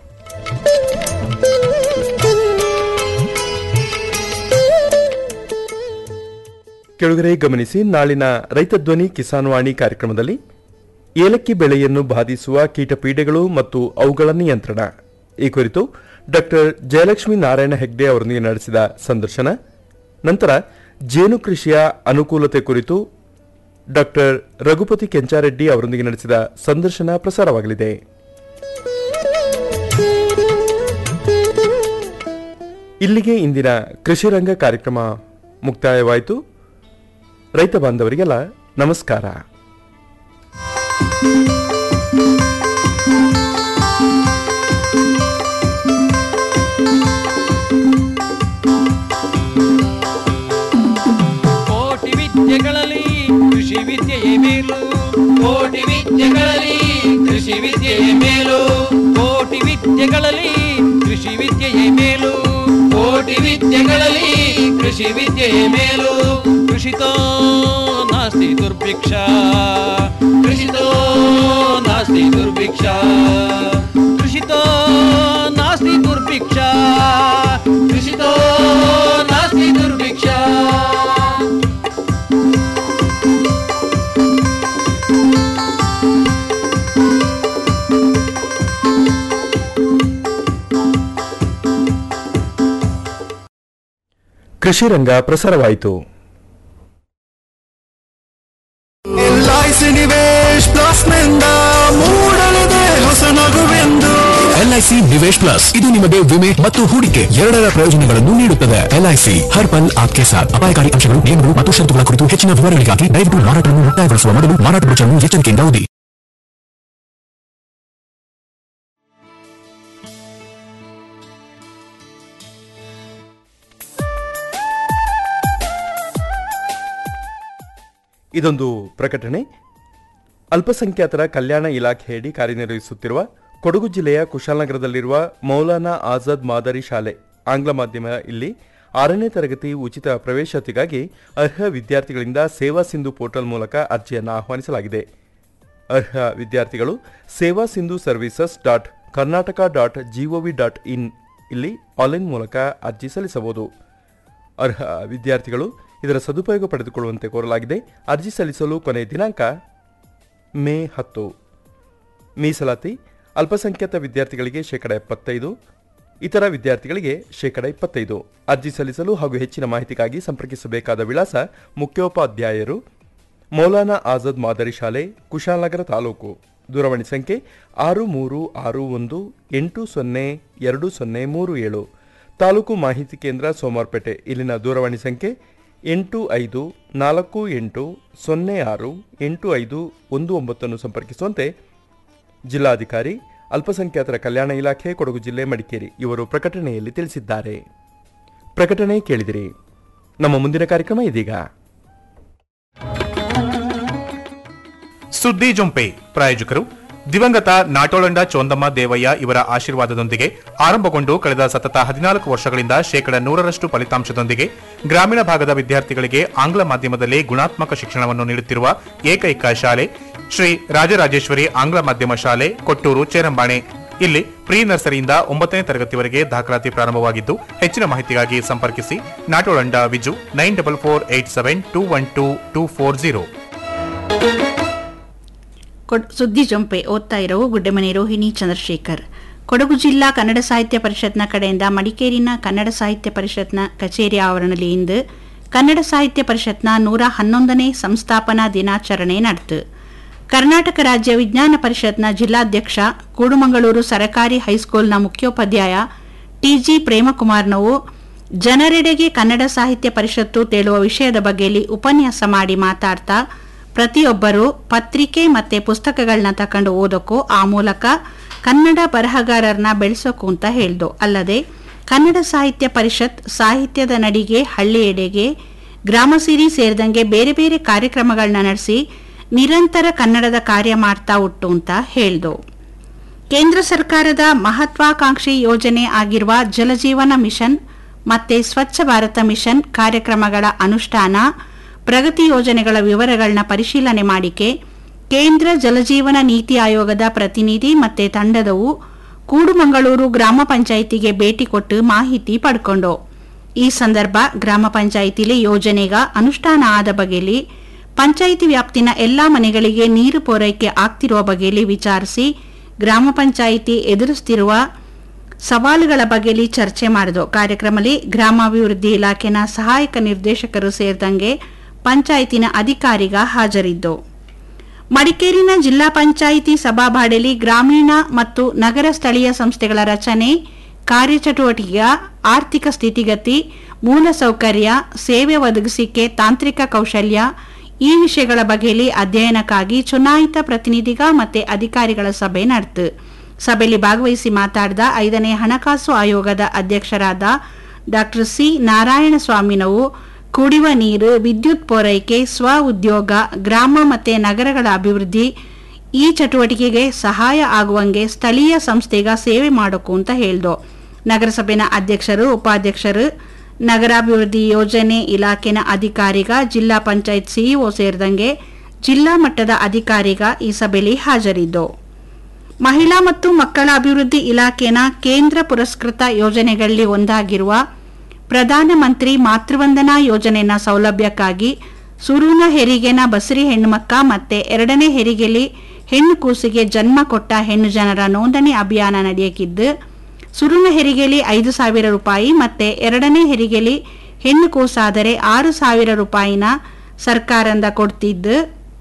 ಕೆಳಗರೆ ಗಮನಿಸಿ ನಾಳಿನ ರೈತ ಧ್ವನಿ ಕಿಸಾನ್ ವಾಣಿ ಕಾರ್ಯಕ್ರಮದಲ್ಲಿ ಏಲಕ್ಕಿ ಬೆಳೆಯನ್ನು ಬಾಧಿಸುವ ಕೀಟಪೀಡೆಗಳು ಮತ್ತು ಅವುಗಳ ನಿಯಂತ್ರಣ ಈ ಕುರಿತು ಡಾಕ್ಟರ್ ಜಯಲಕ್ಷ್ಮಿ ನಾರಾಯಣ ಹೆಗ್ಡೆ ಅವರೊಂದಿಗೆ ನಡೆಸಿದ ಸಂದರ್ಶನ ನಂತರ ಜೇನು ಕೃಷಿಯ ಅನುಕೂಲತೆ ಕುರಿತು ಡಾಕ್ಟರ್ ರಘುಪತಿ ಕೆಂಚಾರೆಡ್ಡಿ ಅವರೊಂದಿಗೆ ನಡೆಸಿದ ಸಂದರ್ಶನ ಪ್ರಸಾರವಾಗಲಿದೆ ಇಲ್ಲಿಗೆ ಇಂದಿನ ಕೃಷಿ ರಂಗ ಕಾರ್ಯಕ್ರಮ ಮುಕ್ತಾಯವಾಯಿತು ರೈತ ಬಾಂಧವರಿಗೆಲ್ಲ ನಮಸ್ಕಾರ ಕೋಟಿ ವಿದ್ಯೆಗಳಲ್ಲಿ ಕೃಷಿ ವಿದ್ಯೆಯೇ ಮೇಲು ಕೋಟಿ ವಿದ್ಯೆಗಳಲ್ಲಿ ಕೃಷಿ ವಿದ್ಯೆಯೇ ಮೇಲು ಕೋಟಿ ವಿದ್ಯೆಗಳಲ್ಲಿ ಕೃಷಿ ವಿದ್ಯೆಯೇ ಮೇಲು ಕೋಟಿ ವಿದ್ಯೆಗಳಲ್ಲಿ ಕೃಷಿ ವಿದ್ಯೆಯೇ ಮೇಲು ಕೃಷಿತೋ ನಾಸ್ತಿ ದುರ್ಭಿಕ್ಷ ಕೃಷಿತೋ ನಾಸ್ತಿ ದುರ್ಭಿಕ್ಷ ಕೃಷಿತೋ ನಾಸ್ತಿ ದುರ್ಭಿಕ್ಷ ಕೃಷಿತೋ ನಾಸ್ತಿ ದುರ್ಭಿಕ್ಷ ಕೃಷಿ ರಂಗ ಪ್ರಸಾರವಾಯಿತು ಎಲ್ಐಸಿ ನಿವೇಶ್ ಪ್ಲಸ್ ನಿಂದ ಮೂಡಲಿದೆ ಹೊಸ ನಗುವೆಂದು ಎಲ್ಐಸಿ ನಿವೇಶ್ ಪ್ಲಸ್ ಇದು ನಿಮಗೆ ವಿಮೆ ಮತ್ತು ಹೂಡಿಕೆ ಎರಡರ ಪ್ರಯೋಜನಗಳನ್ನು ನೀಡುತ್ತದೆ ಎಲ್ಐಸಿ ಹರ್ ಪಲ್ ಆಪ್ಕೆ ಸಾಥ್ ಅಪಾಯಕಾರಿ ಅಂಶಗಳು ನಿಯಮಗಳು ಮತ್ತು ಷರತ್ತುಗಳ ಕುರಿತು ಹೆಚ್ಚಿನ ವಿವರಗಳಿಗಾಗಿ ದಯವಿಟ್ಟು ಮಾರಾಟವನ್ನು ಮುಕ್ತಾಯಗೊಳಿಸುವ ಮೊದಲು ಮಾರಾಟ ಬ್ರೋಚರ್ನ್ನು ಎಚ್ಚರಿಕೆಯಿಂದ ಓದಿ ಇದೊಂದು ಪ್ರಕಟಣೆ ಅಲ್ಪಸಂಖ್ಯಾತರ ಕಲ್ಯಾಣ ಇಲಾಖೆಯಡಿ ಕಾರ್ಯನಿರ್ವಹಿಸುತ್ತಿರುವ ಕೊಡಗು ಜಿಲ್ಲೆಯ ಕುಶಾಲನಗರದಲ್ಲಿರುವ ಮೌಲಾನಾ ಆಜಾದ್ ಮಾದರಿ ಶಾಲೆ ಆಂಗ್ಲ ಮಾಧ್ಯಮ ಇಲ್ಲಿ ಆರನೇ ತರಗತಿ ಉಚಿತ ಪ್ರವೇಶಾತಿಗಾಗಿ ಅರ್ಹ ವಿದ್ಯಾರ್ಥಿಗಳಿಂದ ಸೇವಾ ಸಿಂಧು ಪೋರ್ಟಲ್ ಮೂಲಕ ಅರ್ಜಿಯನ್ನು ಆಹ್ವಾನಿಸಲಾಗಿದೆ ಅರ್ಹ ವಿದ್ಯಾರ್ಥಿಗಳು Seva Sindhu services dot Karnataka dot GOV dot in ಇಲ್ಲಿ ಆನ್ಲೈನ್ ಮೂಲಕ ಅರ್ಜಿ ಸಲ್ಲಿಸಬಹುದು ಅರ್ಹ ವಿದ್ಯಾರ್ಥಿಗಳು ಇದರ ಸದುಪಯೋಗ ಪಡೆದುಕೊಳ್ಳುವಂತೆ ಕೋರಲಾಗಿದೆ ಅರ್ಜಿ ಸಲ್ಲಿಸಲು ಕೊನೆಯ ದಿನಾಂಕ ಮೇ ಹತ್ತು ಮೀಸಲಾತಿ ಅಲ್ಪಸಂಖ್ಯಾತ ವಿದ್ಯಾರ್ಥಿಗಳಿಗೆ ಶೇಕಡ ಎಪ್ಪತ್ತೈದು ಇತರ ವಿದ್ಯಾರ್ಥಿಗಳಿಗೆ ಶೇಕಡ ಇಪ್ಪತ್ತೈದು ಅರ್ಜಿ ಸಲ್ಲಿಸಲು ಹಾಗೂ ಹೆಚ್ಚಿನ ಮಾಹಿತಿಗಾಗಿ ಸಂಪರ್ಕಿಸಬೇಕಾದ ವಿಳಾಸ ಮುಖ್ಯೋಪಾಧ್ಯಾಯರು ಮೌಲಾನಾ ಆಜಾದ್ ಮಾದರಿ ಶಾಲೆ ಕುಶಾಲನಗರ ತಾಲೂಕು ದೂರವಾಣಿ ಸಂಖ್ಯೆ ಆರು ಮೂರು ಆರು ಒಂದು ಎಂಟು ಸೊನ್ನೆ ಎರಡು ಸೊನ್ನೆ ಮೂರು ಏಳು ತಾಲೂಕು ಮಾಹಿತಿ ಕೇಂದ್ರ ಸೋಮವಾರಪೇಟೆ ಇಲ್ಲಿನ ದೂರವಾಣಿ ಸಂಖ್ಯೆ ಎಂಟು ಐದು ನಾಲ್ಕು ಎಂಟು ಸೊನ್ನೆ ಆರು ಎಂಟು ಐದು ಒಂದು ಒಂಬತ್ತನ್ನು ಸಂಪರ್ಕಿಸುವಂತೆ ಜಿಲ್ಲಾಧಿಕಾರಿ ಅಲ್ಪಸಂಖ್ಯಾತರ ಕಲ್ಯಾಣ ಇಲಾಖೆ ಕೊಡಗು ಜಿಲ್ಲೆ ಮಡಿಕೇರಿ ಇವರು ಪ್ರಕಟಣೆಯಲ್ಲಿ ತಿಳಿಸಿದ್ದಾರೆ ಪ್ರಕಟಣೆ ಕೇಳಿದಿರಿ ನಮ್ಮ ಮುಂದಿನ ಕಾರ್ಯಕ್ರಮ ಇದೀಗ ಸುದ್ದಿ ಜೊಂಪೆ ಪ್ರಾಯೋಜಕರು ದಿವಂಗತ ನಾಟೋಳಂಡ ಚೋಂದಮ್ಮ ದೇವಯ್ಯ ಇವರ ಆಶೀರ್ವಾದದೊಂದಿಗೆ ಆರಂಭಗೊಂಡು ಕಳೆದ ಸತತ ಹದಿನಾಲ್ಕು ವರ್ಷಗಳಿಂದ ಶೇಕಡ ನೂರರಷ್ಟು ಫಲಿತಾಂಶದೊಂದಿಗೆ ಗ್ರಾಮೀಣ ಭಾಗದ ವಿದ್ಯಾರ್ಥಿಗಳಿಗೆ ಆಂಗ್ಲ ಮಾಧ್ಯಮದಲ್ಲಿ ಗುಣಾತ್ಮಕ ಶಿಕ್ಷಣವನ್ನು ನೀಡುತ್ತಿರುವ ಏಕೈಕ ಶಾಲೆ ಶ್ರೀ ರಾಜರಾಜೇಶ್ವರಿ ಆಂಗ್ಲ ಮಾಧ್ಯಮ ಶಾಲೆ ಕೊಟ್ಟೂರು ಚೇರಂಬಾಣೆ ಇಲ್ಲಿ ಪ್ರೀ ನರ್ಸರಿಯಿಂದ ಒಂಬತ್ತನೇ ತರಗತಿವರೆಗೆ ದಾಖಲಾತಿ ಪ್ರಾರಂಭವಾಗಿದ್ದು ಹೆಚ್ಚಿನ ಮಾಹಿತಿಗಾಗಿ ಸಂಪರ್ಕಿಸಿ Natolanda Viju nine double four eight seven two one two two four zero ಕೊಡ್- ಸುದ್ದಿ ಜೊಂಪೆ ಓದ್ತಾ ಇರೋ ಗುಡ್ಡೆಮನೆ ರೋಹಿಣಿ ಚಂದ್ರಶೇಖರ್ ಕೊಡಗು ಜಿಲ್ಲಾ ಕನ್ನಡ ಸಾಹಿತ್ಯ ಪರಿಷತ್ನ ಕಡೆಯಿಂದ ಮಡಿಕೇರಿನ ಕನ್ನಡ ಸಾಹಿತ್ಯ ಪರಿಷತ್ನ ಕಚೇರಿ ಆವರಣದಲ್ಲಿ ಇಂದು ಕನ್ನಡ ಸಾಹಿತ್ಯ ಪರಿಷತ್ನ ನೂರ ಹನ್ನೊಂದನೇ ಸಂಸ್ಥಾಪನಾ ದಿನಾಚರಣೆ ನಡೆತು ಕರ್ನಾಟಕ ರಾಜ್ಯ ವಿಜ್ಞಾನ ಪರಿಷತ್ನ ಜಿಲ್ಲಾಧ್ಯಕ್ಷ ಕೂಡುಮಂಗಳೂರು ಸರಕಾರಿ ಹೈಸ್ಕೂಲ್ನ ಮುಖ್ಯೋಪಾಧ್ಯಾಯ ಟಿಜಿ ಪ್ರೇಮಕುಮಾರ್ನವು ಜನರೆಡೆಗೆ ಕನ್ನಡ ಸಾಹಿತ್ಯ ಪರಿಷತ್ತು ತೇಳುವ ವಿಷಯದ ಬಗ್ಗೆಯಲ್ಲಿ ಉಪನ್ಯಾಸ ಮಾಡಿ ಮಾತಾಡ್ತಾ ಪ್ರತಿಯೊಬ್ಬರು ಪತ್ರಿಕೆ ಮತ್ತೆ ಪುಸ್ತಕಗಳನ್ನ ತಕೊಂಡು ಓದೋಕ್ಕೂ ಆ ಮೂಲಕ ಕನ್ನಡ ಬರಹಗಾರರನ್ನ ಬೆಳೆಸೋಕು ಅಂತ ಹೇಳ್ದು ಅಲ್ಲದೆ ಕನ್ನಡ ಸಾಹಿತ್ಯ ಪರಿಷತ್ ಸಾಹಿತ್ಯದ ನಡಿಗೆ ಹಳ್ಳಿಯೆಡೆಗೆ ಗ್ರಾಮ ಸಿರಿ ಸೇರಿದಂಗೆ ಬೇರೆ ಬೇರೆ ಕಾರ್ಯಕ್ರಮಗಳನ್ನ ನಡೆಸಿ ನಿರಂತರ ಕನ್ನಡದ ಕಾರ್ಯ ಮಾಡ್ತಾ ಉಂಟು ಅಂತ ಹೇಳ್ದು ಕೇಂದ್ರ ಸರ್ಕಾರದ ಮಹತ್ವಾಕಾಂಕ್ಷಿ ಯೋಜನೆ ಆಗಿರುವ ಜಲಜೀವನ ಮಿಷನ್ ಮತ್ತೆ ಸ್ವಚ್ಛ ಭಾರತ ಮಿಷನ್ ಕಾರ್ಯಕ್ರಮಗಳ ಅನುಷ್ಠಾನ ಪ್ರಗತಿ ಯೋಜನೆಗಳ ವಿವರಗಳನ್ನ ಪರಿಶೀಲನೆ ಮಾಡಿಕೆ ಕೇಂದ್ರ ಜಲಜೀವನ ನೀತಿ ಆಯೋಗದ ಪ್ರತಿನಿಧಿ ಮತ್ತೆ ತಂಡದವು ಕೂಡುಮಂಗಳೂರು ಗ್ರಾಮ ಪಂಚಾಯಿತಿಗೆ ಭೇಟಿ ಕೊಟ್ಟು ಮಾಹಿತಿ ಪಡ್ಕೊಂಡು ಈ ಸಂದರ್ಭ ಗ್ರಾಮ ಪಂಚಾಯಿತಿಲಿ ಯೋಜನೆಗ ಅನುಷ್ಠಾನ ಆದ ಬಗೆಯಲ್ಲಿ ಪಂಚಾಯಿತಿ ವ್ಯಾಪ್ತಿನ ಎಲ್ಲಾ ಮನೆಗಳಿಗೆ ನೀರು ಪೂರೈಕೆ ಆಗ್ತಿರುವ ಬಗೆಯಲ್ಲಿ ವಿಚಾರಿಸಿ ಗ್ರಾಮ ಪಂಚಾಯಿತಿ ಎದುರಿಸ್ತಿರುವ ಸವಾಲುಗಳ ಬಗ್ಗೆಯಲ್ಲಿ ಚರ್ಚೆ ಮಾಡಿದು ಕಾರ್ಯಕ್ರಮದಲ್ಲಿ ಗ್ರಾಮಾಭಿವೃದ್ಧಿ ಇಲಾಖೆನ ಸಹಾಯಕ ನಿರ್ದೇಶಕರು ಸೇರಿದಂಗೆ ಪಂಚಾಯಿತಿನ ಅಧಿಕಾರಿಗ ಹಾಜರಿದ್ದು ಮಡಿಕೇರಿನ ಜಿಲ್ಲಾ ಪಂಚಾಯಿತಿ ಸಭಾಭಾಡೆಲಿ ಗ್ರಾಮೀಣ ಮತ್ತು ನಗರ ಸ್ಥಳೀಯ ಸಂಸ್ಥೆಗಳ ರಚನೆ ಕಾರ್ಯಚಟುವಟಿಕೆಯ ಆರ್ಥಿಕ ಸ್ಥಿತಿಗತಿ ಮೂಲಸೌಕರ್ಯ ಸೇವೆ ಒದಗಿಸಿಕೆ ತಾಂತ್ರಿಕ ಕೌಶಲ್ಯ ಈ ವಿಷಯಗಳ ಬಗ್ಗೆಯಲ್ಲಿ ಅಧ್ಯಯನಕ್ಕಾಗಿ ಚುನಾಯಿತ ಪ್ರತಿನಿಧಿಗ ಮತ್ತೆ ಅಧಿಕಾರಿಗಳ ಸಭೆ ನಡೆತು ಸಭೆಯಲ್ಲಿ ಭಾಗವಹಿಸಿ ಮಾತಾಡಿದ ಐದನೇ ಹಣಕಾಸು ಆಯೋಗದ ಅಧ್ಯಕ್ಷರಾದ ಡಾಕ್ಟರ್ ಸಿ ನಾರಾಯಣಸ್ವಾಮಿನವು ಕುಡಿಯುವ ನೀರು ವಿದ್ಯುತ್ ಪೂರೈಕೆ ಸ್ವ ಉದ್ಯೋಗ ಗ್ರಾಮ ಮತ್ತೆ ನಗರಗಳ ಅಭಿವೃದ್ಧಿ ಈ ಚಟುವಟಿಕೆಗೆ ಸಹಾಯ ಆಗುವಂಗೆ ಸ್ಥಳೀಯ ಸಂಸ್ಥೆಗ ಸೇವೆ ಮಾಡೋಕು ಅಂತ ಹೇಳ್ದು ನಗರಸಭೆನ ಅಧ್ಯಕ್ಷರು ಉಪಾಧ್ಯಕ್ಷರು ನಗರಾಭಿವೃದ್ಧಿ ಯೋಜನೆ ಇಲಾಖೆನ ಅಧಿಕಾರಿಗ ಜಿಲ್ಲಾ ಪಂಚಾಯತ್ ಸಿಇಒ ಸೇರಿದಂಗೆ ಜಿಲ್ಲಾ ಮಟ್ಟದ ಅಧಿಕಾರಿಗ ಈ ಸಭೆಯಲ್ಲಿ ಹಾಜರಿದ್ದು ಮಹಿಳಾ ಮತ್ತು ಮಕ್ಕಳ ಅಭಿವೃದ್ಧಿ ಇಲಾಖೆನ ಕೇಂದ್ರ ಪುರಸ್ಕೃತ ಯೋಜನೆಗಳಲ್ಲಿ ಒಂದಾಗಿರುವ ಪ್ರಧಾನಮಂತ್ರಿ ಮಾತೃವಂದನಾ ಯೋಜನೆನ ಸೌಲಭ್ಯಕ್ಕಾಗಿ ಸುರುನ ಹೆರಿಗೆನ ಬಸರಿ ಹೆಣ್ಣುಮಕ್ಕ ಮತ್ತೆ ಎರಡನೇ ಹೆರಿಗೆಲಿ ಹೆಣ್ಣು ಕೂಸಿಗೆ ಜನ್ಮ ಕೊಟ್ಟ ಹೆಣ್ಣು ಜನರ ನೋಂದಣಿ ಅಭಿಯಾನ ನಡೆಯಕಿದ್ದು ಸುರುನ ಹೆರಿಗೆಲಿ ಐದು ಸಾವಿರ ರೂಪಾಯಿ ಮತ್ತೆ ಎರಡನೇ ಹೆರಿಗೆಲಿ ಹೆಣ್ಣು ಕೂಸಾದರೆ ಆರು ಸಾವಿರ ರೂಪಾಯಿನ ಸರ್ಕಾರದಿಂದ ಕೊಡ್ತಿದ್ದು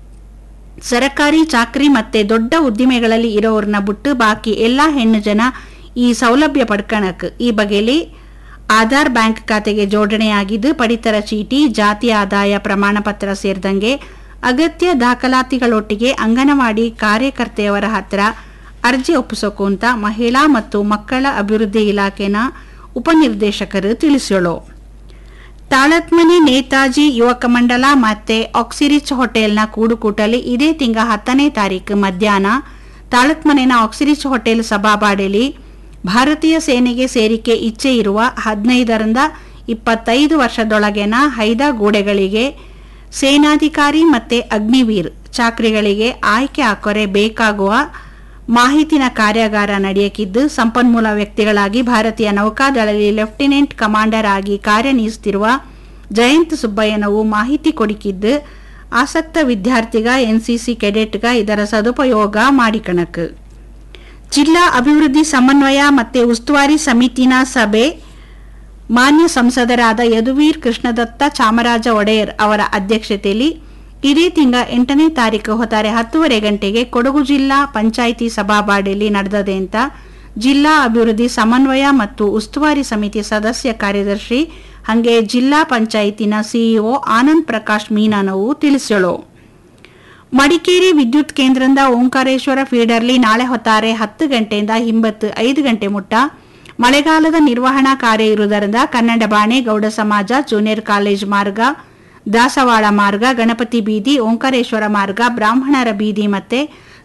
ಸರಕಾರಿ ಚಾಕ್ರಿ ಮತ್ತೆ ದೊಡ್ಡ ಉದ್ದಿಮೆಗಳಲ್ಲಿ ಇರೋರ್ನ ಬಿಟ್ಟು ಬಾಕಿ ಎಲ್ಲಾ ಹೆಣ್ಣು ಜನ ಈ ಸೌಲಭ್ಯ ಪಡ್ಕಣಕ್ ಈ ಬಗೆಯಲ್ಲಿ ಆಧಾರ್ ಬ್ಯಾಂಕ್ ಖಾತೆಗೆ ಜೋಡಣೆಯಾಗಿದ್ದು ಪಡಿತರ ಚೀಟಿ ಜಾತಿ ಆದಾಯ ಪ್ರಮಾಣ ಪತ್ರ ಸೇರಿದಂಗೆ ಅಗತ್ಯ ದಾಖಲಾತಿಗಳೊಟ್ಟಿಗೆ ಅಂಗನವಾಡಿ ಕಾರ್ಯಕರ್ತೆಯವರ ಹತ್ರ ಅರ್ಜಿ ಒಪ್ಪಿಸೋಕು ಅಂತ ಮಹಿಳಾ ಮತ್ತು ಮಕ್ಕಳ ಅಭಿವೃದ್ಧಿ ಇಲಾಖೆನ ಉಪನಿರ್ದೇಶಕರು ತಿಳಿಸೋಳು ತಾಳತ್ಮನಿ ನೇತಾಜಿ ಯುವಕ ಮಂಡಲ ಮತ್ತೆ ಆಕ್ಸಿರಿಚ್ ಹೋಟೆಲ್ನ ಕೂಡುಕೂಟಲಿ ಇದೇ ತಿಂಗ ಹತ್ತನೇ ತಾರೀಕು ಮಧ್ಯಾಹ್ನ ತಾಳತ್ಮನೆನ ಆಕ್ಸಿರಿಚ್ ಹೋಟೆಲ್ ಸಭಾಬಾಡೆಲಿ ಭಾರತೀಯ ಸೇನೆಗೆ ಸೇರಿಕೆ ಇಚ್ಛೆ ಇರುವ ಹದಿನೈದರಿಂದ ಇಪ್ಪತ್ತೈದು ವರ್ಷದೊಳಗಿನ ಹೈದ ಗೋಡೆಗಳಿಗೆ ಸೇನಾಧಿಕಾರಿ ಮತ್ತೆ ಅಗ್ನಿವೀರ್ ಚಾಕ್ರಿಗಳಿಗೆ ಆಯ್ಕೆ ಹಾಕೋರೆ ಬೇಕಾಗುವ ಮಾಹಿತಿನ ಕಾರ್ಯಾಗಾರ ನಡೆಯಕಿದ್ದು ಸಂಪನ್ಮೂಲ ವ್ಯಕ್ತಿಗಳಾಗಿ ಭಾರತೀಯ ನೌಕಾದಳದಲ್ಲಿ ಲೆಫ್ಟಿನೆಂಟ್ ಕಮಾಂಡರ್ ಆಗಿ ಕಾರ್ಯನಿರ್ವಹಿಸುತ್ತಿರುವ ಜಯಂತ್ ಸುಬ್ಬಯ್ಯನವು ಮಾಹಿತಿ ಕೊಡಿಕಿದ್ದು ಆಸಕ್ತ ವಿದ್ಯಾರ್ಥಿಗ ಎನ್ಸಿಸಿ ಕೆಡೆಟ್ಗ ಇದರ ಸದುಪಯೋಗ ಮಾಡಿಕಣಕ್ ಜಿಲ್ಲಾ ಅಭಿವೃದ್ಧಿ ಸಮನ್ವಯ ಮತ್ತೆ ಉಸ್ತುವಾರಿ ಸಮಿತಿನ ಸಭೆ ಮಾನ್ಯ ಸಂಸದರಾದ ಯದುವೀರ್ ಕೃಷ್ಣದತ್ತ ಚಾಮರಾಜ ಒಡೆಯರ್ ಅವರ ಅಧ್ಯಕ್ಷತೆಯಲ್ಲಿ ಇದೇ ತಿಂಗ ಎಂಟನೇ ತಾರೀಕು ಹೊತ್ತಾರೆ ಹತ್ತುವರೆ ಗಂಟೆಗೆ ಕೊಡಗು ಜಿಲ್ಲಾ ಪಂಚಾಯಿತಿ ಸಭಾಬಾಡಿಯಲ್ಲಿ ನಡೆದದೆ ಅಂತ ಜಿಲ್ಲಾ ಅಭಿವೃದ್ಧಿ ಸಮನ್ವಯ ಮತ್ತು ಉಸ್ತುವಾರಿ ಸಮಿತಿ ಸದಸ್ಯ ಕಾರ್ಯದರ್ಶಿ ಹಾಗೆ ಜಿಲ್ಲಾ ಪಂಚಾಯಿತಿನ ಸಿಇಒ ಆನಂದ್ ಪ್ರಕಾಶ್ ಮೀನಾನವು ತಿಳಿಸಳು ಮಡಿಕೇರಿ ವಿದ್ಯುತ್ ಕೇಂದ್ರದಿಂದ ಓಂಕಾರೇಶ್ವರ ಫೀಡರ್ಲಿ ನಾಳೆ ಹೊತ್ತಾರೆ ಹತ್ತು ಗಂಟೆಯಿಂದ ಹಿಂಬತ್ತು ಐದು ಗಂಟೆ ಮುಟ್ಟ ಮಳೆಗಾಲದ ನಿರ್ವಹಣಾ ಕಾರ್ಯ ಇರುವುದರಿಂದ ಕನ್ನಡ ಬಾಣೆ ಗೌಡ ಸಮಾಜ ಜೂನಿಯರ್ ಕಾಲೇಜ್ ಮಾರ್ಗ ದಾಸವಾಳ ಮಾರ್ಗ ಗಣಪತಿ ಬೀದಿ ಓಂಕಾರೇಶ್ವರ ಮಾರ್ಗ ಬ್ರಾಹ್ಮಣರ ಬೀದಿ ಮತ್ತೆ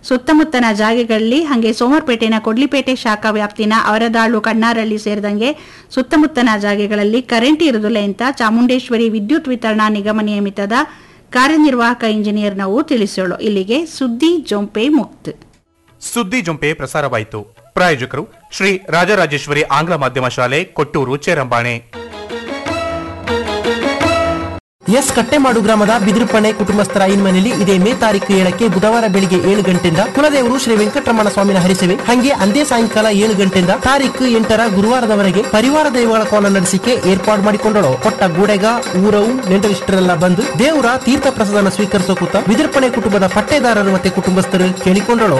ಸುತ್ತಮುತ್ತನ ಜಾಗೆಗಳಲ್ಲಿ ಹಾಗೆ ಸೋಮರ್ಪೇಟೆನ ಕೊಡ್ಲಿಪೇಟೆ ಶಾಖಾ ವ್ಯಾಪ್ತಿನ ಅವರದಾಳು ಕಣ್ಣಾರಳ್ಳಿ ಸೇರಿದಂಗೆ ಸುತ್ತಮುತ್ತನ ಜಾಗೆಗಳಲ್ಲಿ ಕರೆಂಟ್ ಇರುವುದಿಲ್ಲ ಅಂತ ಚಾಮುಂಡೇಶ್ವರಿ ವಿದ್ಯುತ್ ವಿತರಣಾ ನಿಗಮ ನಿಯಮಿತದ ಕಾರ್ಯನಿರ್ವಾಹಕ ಇಂಜಿನಿಯರ್ ನಾವು ತಿಳಿಸೋಳು ಇಲ್ಲಿಗೆ ಸುದ್ದಿ ಜೊಂಪೆ ಮುಕ್ತ್ ಸುದ್ದಿ ಜೊಂಪೆ ಪ್ರಸಾರವಾಯಿತು ಪ್ರಾಯೋಜಕರು ಶ್ರೀ ರಾಜರಾಜೇಶ್ವರಿ ಆಂಗ್ಲ ಮಾಧ್ಯಮ ಶಾಲೆ ಕೊಟ್ಟೂರು ಚೇರಂಬಾಣೆ ಎಸ್ ಕಟ್ಟೆಮಾಡು ಗ್ರಾಮದ ಬಿದಿರುಪಣೆ ಕುಟುಂಬಸ್ಥರ ಮನೆಯಲ್ಲಿ ಇದೇ ಮೇ ತಾರೀಕು ಏಳಕ್ಕೆ ಬುಧವಾರ ಬೆಳಿಗ್ಗೆ ಏಳು ಗಂಟೆಯಿಂದ ಕುಲದೇವರು ಶ್ರೀ ವೆಂಕಟರಮಣ ಸ್ವಾಮಿನ ಹರಿಸೇವೆ ಹಂಗೆ ಅಂದೇ ಸಾಯಂಕಾಲ ಏಳು ಗಂಟೆಯಿಂದ ತಾರೀಕು ಎಂಟರ ಗುರುವಾರದವರೆಗೆ ಪರಿವಾರ ದೈವಗಳ ಕೋಲ ನಡೆಸಿಕೆ ಏರ್ಪಾಡು ಮಾಡಿಕೊಂಡಳು ಕೊಟ್ಟ ಗೂಡೆಗ ಊರವು ನೆಂಟರಿಷ್ಟರೆಲ್ಲ ಬಂದು ದೇವರ ತೀರ್ಥ ಪ್ರಸಾದನ ಸ್ವೀಕರಿಸೋ ಕೂತ ಬಿದಿರುಪಣೆ ಕುಟುಂಬದ ಪಟ್ಟೇದಾರರು ಮತ್ತೆ ಕುಟುಂಬಸ್ಥರು ಕೇಳಿಕೊಂಡಳು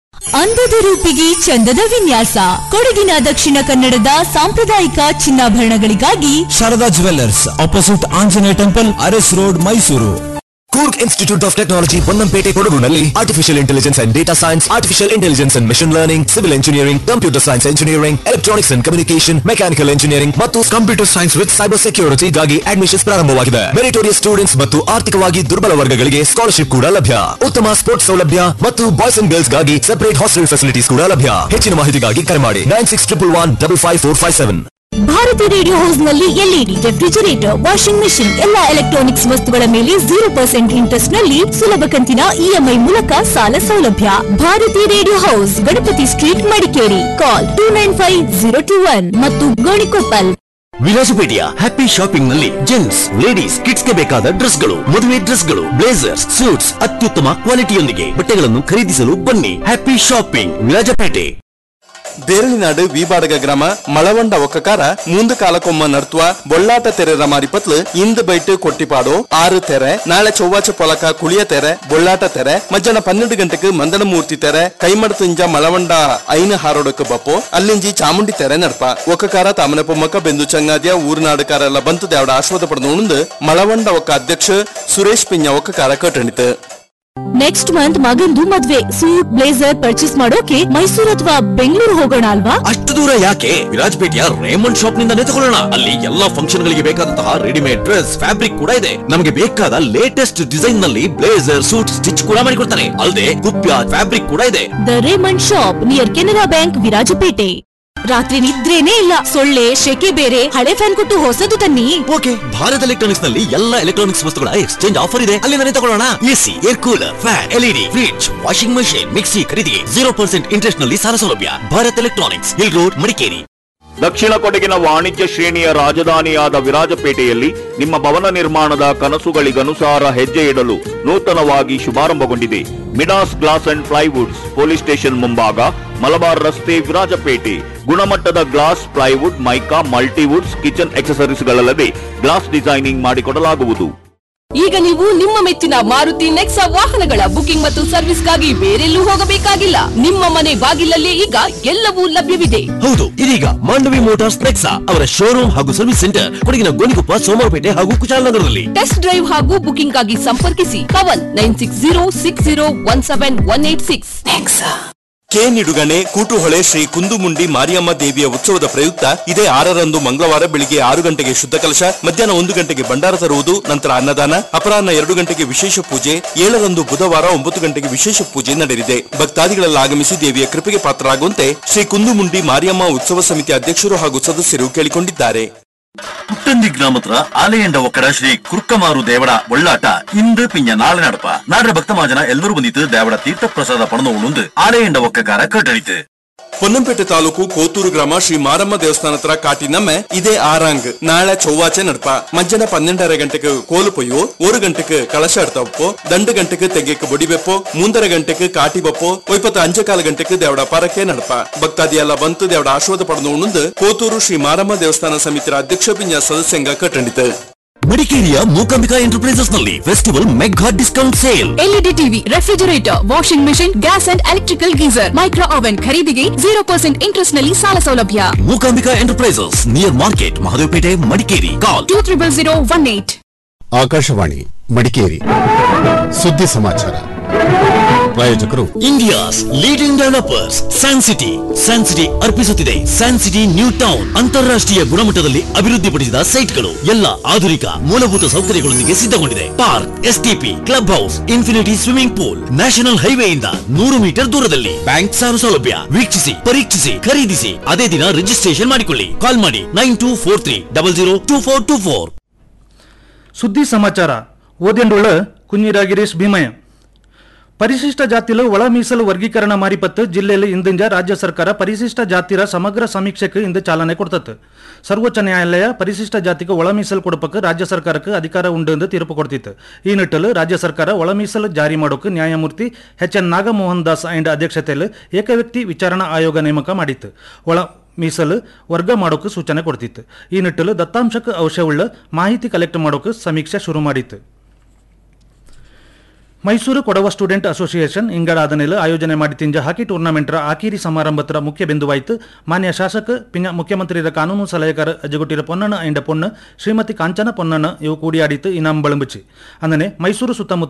ಅಂದದ ರೂಪಿಗೆ ಚಂದದ ವಿನ್ಯಾಸ ಕೊಡಗಿನ ದಕ್ಷಿಣ ಕನ್ನಡದ ಸಾಂಪ್ರದಾಯಿಕ ಚಿನ್ನಾಭರಣಗಳಿಗಾಗಿ Sharada jewellers opposite Anjaneya temple Aras road Mysuru Coorg institute of technology Ponnampet ಕೊಡಗುನಲ್ಲಿ artificial intelligence and data science artificial intelligence and machine learning civil engineering computer science engineering electronics and communication mechanical engineering ಮತ್ತು ಕಂಪ್ಯೂಟರ್ ಸೈನ್ಸ್ ವಿತ್ ಸೈಬರ್ ಸೆಕ್ಯೂರಿಟಿಗಾಗಿ ಅಡ್ಮಿಷನ್ಸ್ ಪ್ರಾರಂಭವಾಗಿದೆ ಮೆರಿಟೋರಿಯಸ್ ಸ್ಟೂಡೆಂಟ್ಸ್ ಮತ್ತು ಆರ್ಥಿಕವಾಗಿ ದುರ್ಬಲ ವರ್ಗಗಳಿಗೆ ಸ್ಕಾಲರ್ಶಿಪ್ ಕೂಡ ಲಭ್ಯ ಉತ್ತಮ ಸ್ಪೋರ್ಟ್ಸ್ ಸೌಲಭ್ಯ ಮತ್ತು ಬಾಯ್ಸ್ ಅಂಡ್ ಗರ್ಲ್ಸ್ ಗಾಗಿ ಸೆಪರೇಟ್ ಹಾಸ್ಟೆಲ್ ಫೆಸಿಲಿಟೀಸ್ ಕೂಡ ಲಭ್ಯ ಹೆಚ್ಚಿನ ಮಾಹಿತಿಗಾಗಿ ಕರೆ ಮಾಡಿ nine six triple one double five four five seven Bharati radio house ನಲ್ಲಿ ಎಲ್ಇಡಿ ರೆಫ್ರಿಜರೇಟರ್ ವಾಷಿಂಗ್ ಮೆಷಿನ್ ಎಲ್ಲಾ ಎಲೆಕ್ಟ್ರಾನಿಕ್ಸ್ ವಸ್ತುಗಳ ಮೇಲೆ ಜೀರೋ ಪರ್ಸೆಂಟ್ ಇಂಟ್ರೆಸ್ಟ್ ನಲ್ಲಿ ಸುಲಭ ಕಂತಿನ ಇಎಂಐ ಮೂಲಕ ಸಾಲ ಸೌಲಭ್ಯ Bharati radio house Ganapati street Madikeri call two nine five zero two one ಮತ್ತು ಗೋಣಿಕೊಪ್ಪಲ್ ವಿಲಾಸಪೇಟೆಯ ಹ್ಯಾಪಿ ಶಾಪಿಂಗ್ ನಲ್ಲಿ ಜೆಂಟ್ಸ್ ಲೇಡೀಸ್ ಕಿಡ್ಸ್ ಗೆ ಬೇಕಾದ ಡ್ರೆಸ್ ಗಳು ಮದುವೆ ಡ್ರೆಸ್ ಗಳು ಬ್ಲೇಸರ್ಸ್ ಸೂಟ್ಸ್ ಅತ್ಯುತ್ತಮ ಕ್ವಾಲಿಟಿಯೊಂದಿಗೆ ಬಟ್ಟೆಗಳನ್ನು ಖರೀದಿಸಲು ಬನ್ನಿ ಹ್ಯಾಪಿ ಶಾಪಿಂಗ್ ವಿರಾಜಪೇಟೆ ಬೇರಳಿನಾಡು ವಿಬಾಡಗ ಗ್ರಾಮ ಮಳವಂಡ ಒಕ್ಕಕಾರ ಮುಂದ ಕಾಲಕೊಮ್ಮ ನಡ್ತುವ ಬೊಳ್ಳಾಟ ತೆರೆರ ಮಾರಿಪತ್ಲು ಇಂದು ಬೈಟ್ ಕೊಟ್ಟಿಪಾಡು ಆರು ತೆರೆ ನಾಳೆ ಚೊವ್ವಾಚ ಪೊಲಕ ಕುಳಿಯ ತೆರೆ ಬೊಳ್ಳಾಟ ತೆರೆ ಮಧ್ಯಾಹ್ನ ಪನ್ನೆರಡು ಗಂಟೆಗೆ ಮಂದನ ಮೂರ್ತಿ ತೆರೆ ಕೈಮಡತುಂಜ ಮಳವಂಡ ಐನ ಹಾರೋಡಕ್ಕೆ ಬಪ್ಪು ಅಲ್ಲಿಂಜಿ ಚಾಮುಂಡಿ ತೆರೆ ನಡ್ಪ ಒಕ್ಕಕಾರ ತಾಮನ ಪೊಮ್ಮಕ್ಕ ಬೆಂದು ಚಂಗಾದ್ಯ ಊರಿನಾಡುಕಾರೆಲ್ಲ ಬಂತು ದೇವಡ ಆಶ್ವಾದ ಪಡೆದು ಉಣಂದು ಮಳವಂಡ ಒಕ್ಕ ಅಧ್ಯಕ್ಷ ಸುರೇಶ್ ಪಿಂಜ ಒಕ್ಕಕಾರ ಕಟ್ಟಣಿತು ನೆಕ್ಸ್ಟ್ ಮಂತ್ ಮಗಂದು ಮದ್ವೆ ಸೂಟ್ ಬ್ಲೇಸರ್ ಪರ್ಚೇಸ್ ಮಾಡೋಕೆ ಮೈಸೂರು ಅಥವಾ ಬೆಂಗಳೂರು ಹೋಗೋಣ ಅಲ್ವಾ ಅಷ್ಟು ದೂರ ಯಾಕೆ ವಿರಾಜಪೇಟೆಯ ರೇಮಂಡ್ ಶಾಪ್ ನಿಂದಲೇ ತಗೊಳ್ಳೋಣ ಅಲ್ಲಿ ಎಲ್ಲಾ ಫಂಕ್ಷನ್ ಗಳಿಗೆ ಬೇಕಾದಂತಹ ರೆಡಿಮೇಡ್ ಡ್ರೆಸ್ ಫ್ಯಾಬ್ರಿಕ್ ಕೂಡ ಇದೆ ನಮಗೆ ಬೇಕಾದ ಲೇಟೆಸ್ಟ್ ಡಿಸೈನ್ ನಲ್ಲಿ ಬ್ಲೇಸರ್ ಸೂಟ್ ಸ್ಟಿಚ್ ಕೂಡ ಮಾಡಿಕೊಡ್ತಾರೆ ಅಲ್ಲದೆ ಕುಪ್ಯ ಫ್ಯಾಬ್ರಿಕ್ ಕೂಡ ಇದೆ the Raymond shop near Canara bank Virajpet ರಾತ್ರಿ ನಿದ್ರೇನೇ ಇಲ್ಲ ಸೊಳ್ಳೆ ಶೆಕೆ ಬೇರೆ ಹಳೆ ಫ್ಯಾನ್ ಕೊಟ್ಟು ಹೊಸದು ತನ್ನಿ ಓಕೆ ಭಾರತ್ ಎಲೆಕ್ಟ್ರಾನಿಕ್ಸ್ ನಲ್ಲಿ ಎಲ್ಲಾ ಎಲೆಕ್ಟ್ರಾನಿಕ್ಸ್ ವಸ್ತುಗಳ ಎಕ್ಸ್ಚೇಂಜ್ ಆಫರ್ ಇದೆ ಅಲ್ಲಿಂದಲೇ ತಗೊಳ್ಳೋಣ AC air cooler fan LED fridge washing machine mixie ಖರೀದಿಗೆ ಜೀರೋ ಪರ್ಸೆಂಟ್ ಇಂಟ್ರೆಸ್ಟ್ ನಲ್ಲಿ ಸಾಲ ಸೌಲಭ್ಯ Bharat electronics hill road Madikeri ದಕ್ಷಿಣ ಕೊಡಗಿನ ವಾಣಿಜ್ಯ ಶ್ರೇಣಿಯ ರಾಜಧಾನಿಯಾದ ವಿರಾಜಪೇಟೆಯಲ್ಲಿ ನಿಮ್ಮ ಭವನ ನಿರ್ಮಾಣದ ಕನಸುಗಳಿಗನುಸಾರ ಹೆಜ್ಜೆ ಇಡಲು ನೂತನವಾಗಿ ಶುಭಾರಂಭಗೊಂಡಿದೆ Midas glass and plywoods police station ಮುಂಭಾಗ ಮಲಬಾರ್ ರಸ್ತೆ ವಿರಾಜಪೇಟೆ ಗುಣಮಟ್ಟದ glass plywood mica multiwoods kitchen ಎಕ್ಸಸರೀಸ್ಗಳಲ್ಲದೆ ಗ್ಲಾಸ್ ಡಿಸೈನಿಂಗ್ ಮಾಡಿಕೊಡಲಾಗುವುದು ಈಗ ನೀವು ನಿಮ್ಮ ಮೆಚ್ಚಿನ ಮಾರುತಿ ನೆಕ್ಸಾ ವಾಹನಗಳ ಬುಕಿಂಗ್ ಮತ್ತು ಸರ್ವಿಸ್ಗಾಗಿ ಬೇರೆಲ್ಲೂ ಹೋಗಬೇಕಾಗಿಲ್ಲ ನಿಮ್ಮ ಮನೆ ಬಾಗಿಲಲ್ಲೇ ಈಗ ಎಲ್ಲವೂ ಲಭ್ಯವಿದೆ ಹೌದು ಇದೀಗ ಮಾಂಡವಿ ಮೋಟಾರ್ಸ್ ನೆಕ್ಸಾ ಅವರ ಶೋರೂಮ್ ಹಾಗೂ ಸರ್ವಿಸ್ ಸೆಂಟರ್ ಕೊಡಗಿನ ಗೋಣಿಕೊಪ್ಪ ಸೋಮವಾರಪೇಟೆ ಹಾಗೂ ಕುಶಾಲನಗರದಲ್ಲಿ ಟೆಸ್ಟ್ ಡ್ರೈವ್ ಹಾಗೂ ಬುಕಿಂಗ್ ಗಾಗಿ ಸಂಪರ್ಕಿಸಿ Pavan nine six zero six zero one seven one eight six K Nidugane Kootuhole Shri Kundumundi Mariyamma ದೇವಿಯ ಉತ್ಸವದ ಪ್ರಯುಕ್ತ ಇದೇ ಆರರಂದು ಮಂಗಳವಾರ ಬೆಳಿಗ್ಗೆ ಆರು ಗಂಟೆಗೆ ಶುದ್ಧ ಕಲಶ ಮಧ್ಯಾಹ್ನ ಒಂದು ಗಂಟೆಗೆ ಭಂಡಾರ ತರುವುದು ನಂತರ ಅನ್ನದಾನ ಅಪರಾಹ್ನ ಎರಡು ಗಂಟೆಗೆ ವಿಶೇಷ ಪೂಜೆ ಏಳರಂದು ಬುಧವಾರ ಒಂಬತ್ತು ಗಂಟೆಗೆ ವಿಶೇಷ ಪೂಜೆ ನಡೆಯಲಿದೆ ಭಕ್ತಾದಿಗಳೆಲ್ಲ ಆಗಮಿಸಿ ದೇವಿಯ ಕೃಪೆಗೆ ಪಾತ್ರರಾಗುವಂತೆ ಶ್ರೀ ಕುಂದುಮುಂಡಿ ಮಾರಿಯಮ್ಮ ಉತ್ಸವ ಸಮಿತಿ ಅಧ್ಯಕ್ಷರು ಹಾಗೂ ಸದಸ್ಯರು ಕೇಳಿಕೊಂಡಿದ್ದಾರೆ புட்டந்தி கிராமத்துல ஆலயண்ட ಒಕ್ಕಡ ಶ್ರೀ ಕುರ್ಕಮಾರು ದೇವಡ ಒಳ್ಳಾಟ ಇಂದು ಪಿಂಜ ನಾಳೆ ನಡಪ ನಾಡ್ರ ಭಕ್ತ ಮಾಜನ ಎಲ್ಲರೂ ಬಂದಿತ್ತು ದೇವಡ ತೀರ್ಥ ಪ್ರಸಾದ ಪಡೆದು ಉಣುಂದು ಆಲಯಂಡ ಒಕ್ಕಕಾರ ಕಟ್ಟಳಿತು ಪೊನ್ನಂಪೇಟೆ ತಾಲೂಕು ಕೋತೂರು ಗ್ರಾಮ ಶ್ರೀ ಮಾರಮ್ಮ ದೇವಸ್ಥಾನ ಹತ್ರ ಕಾಟಿನಮ್ಮೆ ಇದೇ ಆರಾಂಗ್ ನಾಳೆ ಚೊವ್ವಾಚೆ ನಡ್ಪ ಮಧ್ಯಾಹ್ನ ಪನ್ನೆಂಡರ ಗಂಟೆಗೆ ಕೋಲು ಪೊಯ್ಯು ஒரு ಗಂಟೆಗೆ ಕಳಶ ಎಡ್ತಪ್ಪೋ ದಂಡು ಗಂಟೆಗೆ ತೆಗೆಕ್ಕೆ ಬೊಡಿಬೆಪ್ಪೋ ಮುಂದರ ಗಂಟೆಗೆ ಕಾಟಿ ಬಪ್ಪೋ ಒಯ್ಪತ್ತ ಅಂಚೆ ಕಾಲ ಗಂಟೆಗೆ ದೇವಡ ಪರಕೆ ನಡಪ ಭಕ್ತಾದಿ ಎಲ್ಲ ಬಂತು ದೇವಡ ಆಶ್ವಾದ ಪಡೆದು ಉಣುಂದು ಕೋತೂರು ಶ್ರೀ ಮಾರಮ್ಮ ದೇವಸ್ಥಾನ ಸಮಿತಿಯ ಅಧ್ಯಕ್ಷ ಪಿಂಜ ಸದಸ್ಯಂಗ ಕಟ್ಟಂಡಿತು ಮಡಿಕೇರಿಯ ಮೂಕಾಂಬಿಕಾ ಎಂಟರ್ಪ್ರೈಸಸ್ ನಲ್ಲಿ festival mega discount sale LED TV refrigerator washing machine gas and electrical geyser micro oven ಖರೀದಿಗೆ ಜೀರೋ ಪರ್ಸೆಂಟ್ ಇಂಟ್ರೆಸ್ಟ್ ನಲ್ಲಿ ಸಾಲ ಸೌಲಭ್ಯ Mookambika enterprises near market Mahadevpet Madikeri call two triple zero one eight Akashvani Madikeri ಸುದ್ದಿ ಸಮಾಚಾರ ಪ್ರಾಯೋಜಕರು India's leading developers San City San City ಅರ್ಪಿಸುತ್ತಿದೆ ಸ್ಯಾನ್ ಸಿಟಿ ನ್ಯೂ ಟೌನ್ ಅಂತಾರಾಷ್ಟ್ರೀಯ ಗುಣಮಟ್ಟದಲ್ಲಿ ಅಭಿವೃದ್ಧಿಪಡಿಸಿದ ಸೈಟ್ಗಳು ಎಲ್ಲ ಆಧುನಿಕ ಮೂಲಭೂತ ಸೌಕರ್ಯಗಳೊಂದಿಗೆ ಸಿದ್ಧಗೊಂಡಿದೆ park STP club house infinity swimming pool national ಹೈವೇಯಿಂದ ನೂರು ಮೀಟರ್ ದೂರದಲ್ಲಿ ಬ್ಯಾಂಕ್ ಸಾಲ ಸೌಲಭ್ಯ ವೀಕ್ಷಿಸಿ ಪರೀಕ್ಷಿಸಿ ಖರೀದಿಸಿ ಅದೇ ದಿನ ರಿಜಿಸ್ಟ್ರೇಷನ್ ಮಾಡಿಕೊಳ್ಳಿ ಕಾಲ್ ಮಾಡಿ nine two four three double zero two four two four ಸುದ್ದಿ ಸಮಾಚಾರ ಓದೆಂಡುಳ್ಳ ಕುഞ്ഞിರ ಗಿರೀಶ್ ಭೀಮಯ್ಯ ಪರಿಶಿಷ್ಟ ಜಾತಿಲು ಒಳ ಮೀಸಲು ವರ್ಗೀಕರಣ ಮಾರಿಪತ್ತು ಜಿಲ್ಲೆಯಲ್ಲಿ ಇಂದಿಂಜ ರಾಜ್ಯ ಸರ್ಕಾರ ಪರಿಶಿಷ್ಟ ಜಾತಿರ ಸಮಗ್ರ ಸಮೀಕ್ಷೆಗೆ ಇಂದು ಚಾಲನೆ ಕೊಡ್ತತ್ತು ಸರ್ವೋಚ್ಚ ನ್ಯಾಯಾಲಯ ಪರಿಶಿಷ್ಟ ಜಾತಿಗೆ ಒಳ ಮೀಸಲು ಕೊಡಪಕ್ಕೆ ರಾಜ್ಯ ಸರ್ಕಾರಕ್ಕೆ ಅಧಿಕಾರ ಉಂಡು ಎಂದು ತೀರ್ಪು ಕೊಡ್ತಿತ್ತು ಈ ನಿಟ್ಟಲು ರಾಜ್ಯ ಸರ್ಕಾರ ಒಳ ಮೀಸಲು ಜಾರಿ ಮಾಡೋಕೆ ನ್ಯಾಯಮೂರ್ತಿ H N Nagamohan Das and ಅಧ್ಯಕ್ಷತೆಯಲ್ಲಿ ಏಕವ್ಯಕ್ತಿ ವಿಚಾರಣಾ ಆಯೋಗ ನೇಮಕ ಮಾಡಿತ್ತು ಒಳ ಮೀಸಲು ವರ್ಗ ಮಾಡೋಕೆ ಸೂಚನೆ ಕೊಡ್ತಿತ್ತು ಈ ನಿಟ್ಟಲು ದತ್ತಾಂಶಕ್ಕೆ ಅವಶ್ಯವುಳ್ಳ ಮಾಹಿತಿ ಕಲೆಕ್ಟ್ ಮಾಡೋಕೆ ಸಮೀಕ್ಷೆ ಶುರು ಮಾಡಿತ್ತು ಮೈಸೂರು ಕೊಡವ ಸ್ಟೂಡೆಂಟ್ ಅಸೋಸಿಯೇಷನ್ ಇಂಗಳಾದನೆಲು ಆಯೋಜನೆ ಮಾಡಿ ತಿಂಜ ಹಾಕಿ ಟೂರ್ನಮೆಂಟ್ರ ಆಕೀರಿ ಸಮಾರಂಭತ್ರ ಮುಖ್ಯ ಬಿಂದುವಾಯಿತು ಮಾನ್ಯ ಶಾಸಕ ಪಿಂಗ ಮುಖ್ಯಮಂತ್ರಿಯ ಕಾನೂನು ಸಲಹೆಗಾರ ಅಜಗುಟ್ಟಿರ ಪೊನ್ನಣ್ಣ ಎಂಡ ಪೊಣ್ಣು ಶ್ರೀಮತಿ ಕಾಂಚನ ಪೊನ್ನಣ್ಣ ಇವು ಕೂಡಿಯಾಡಿತು ಇನಾಮ್ ಬಳಂಬುಚಿ ಅಂದನೆ ಮೈಸೂರು ಸುತ್ತಮುತ್ತ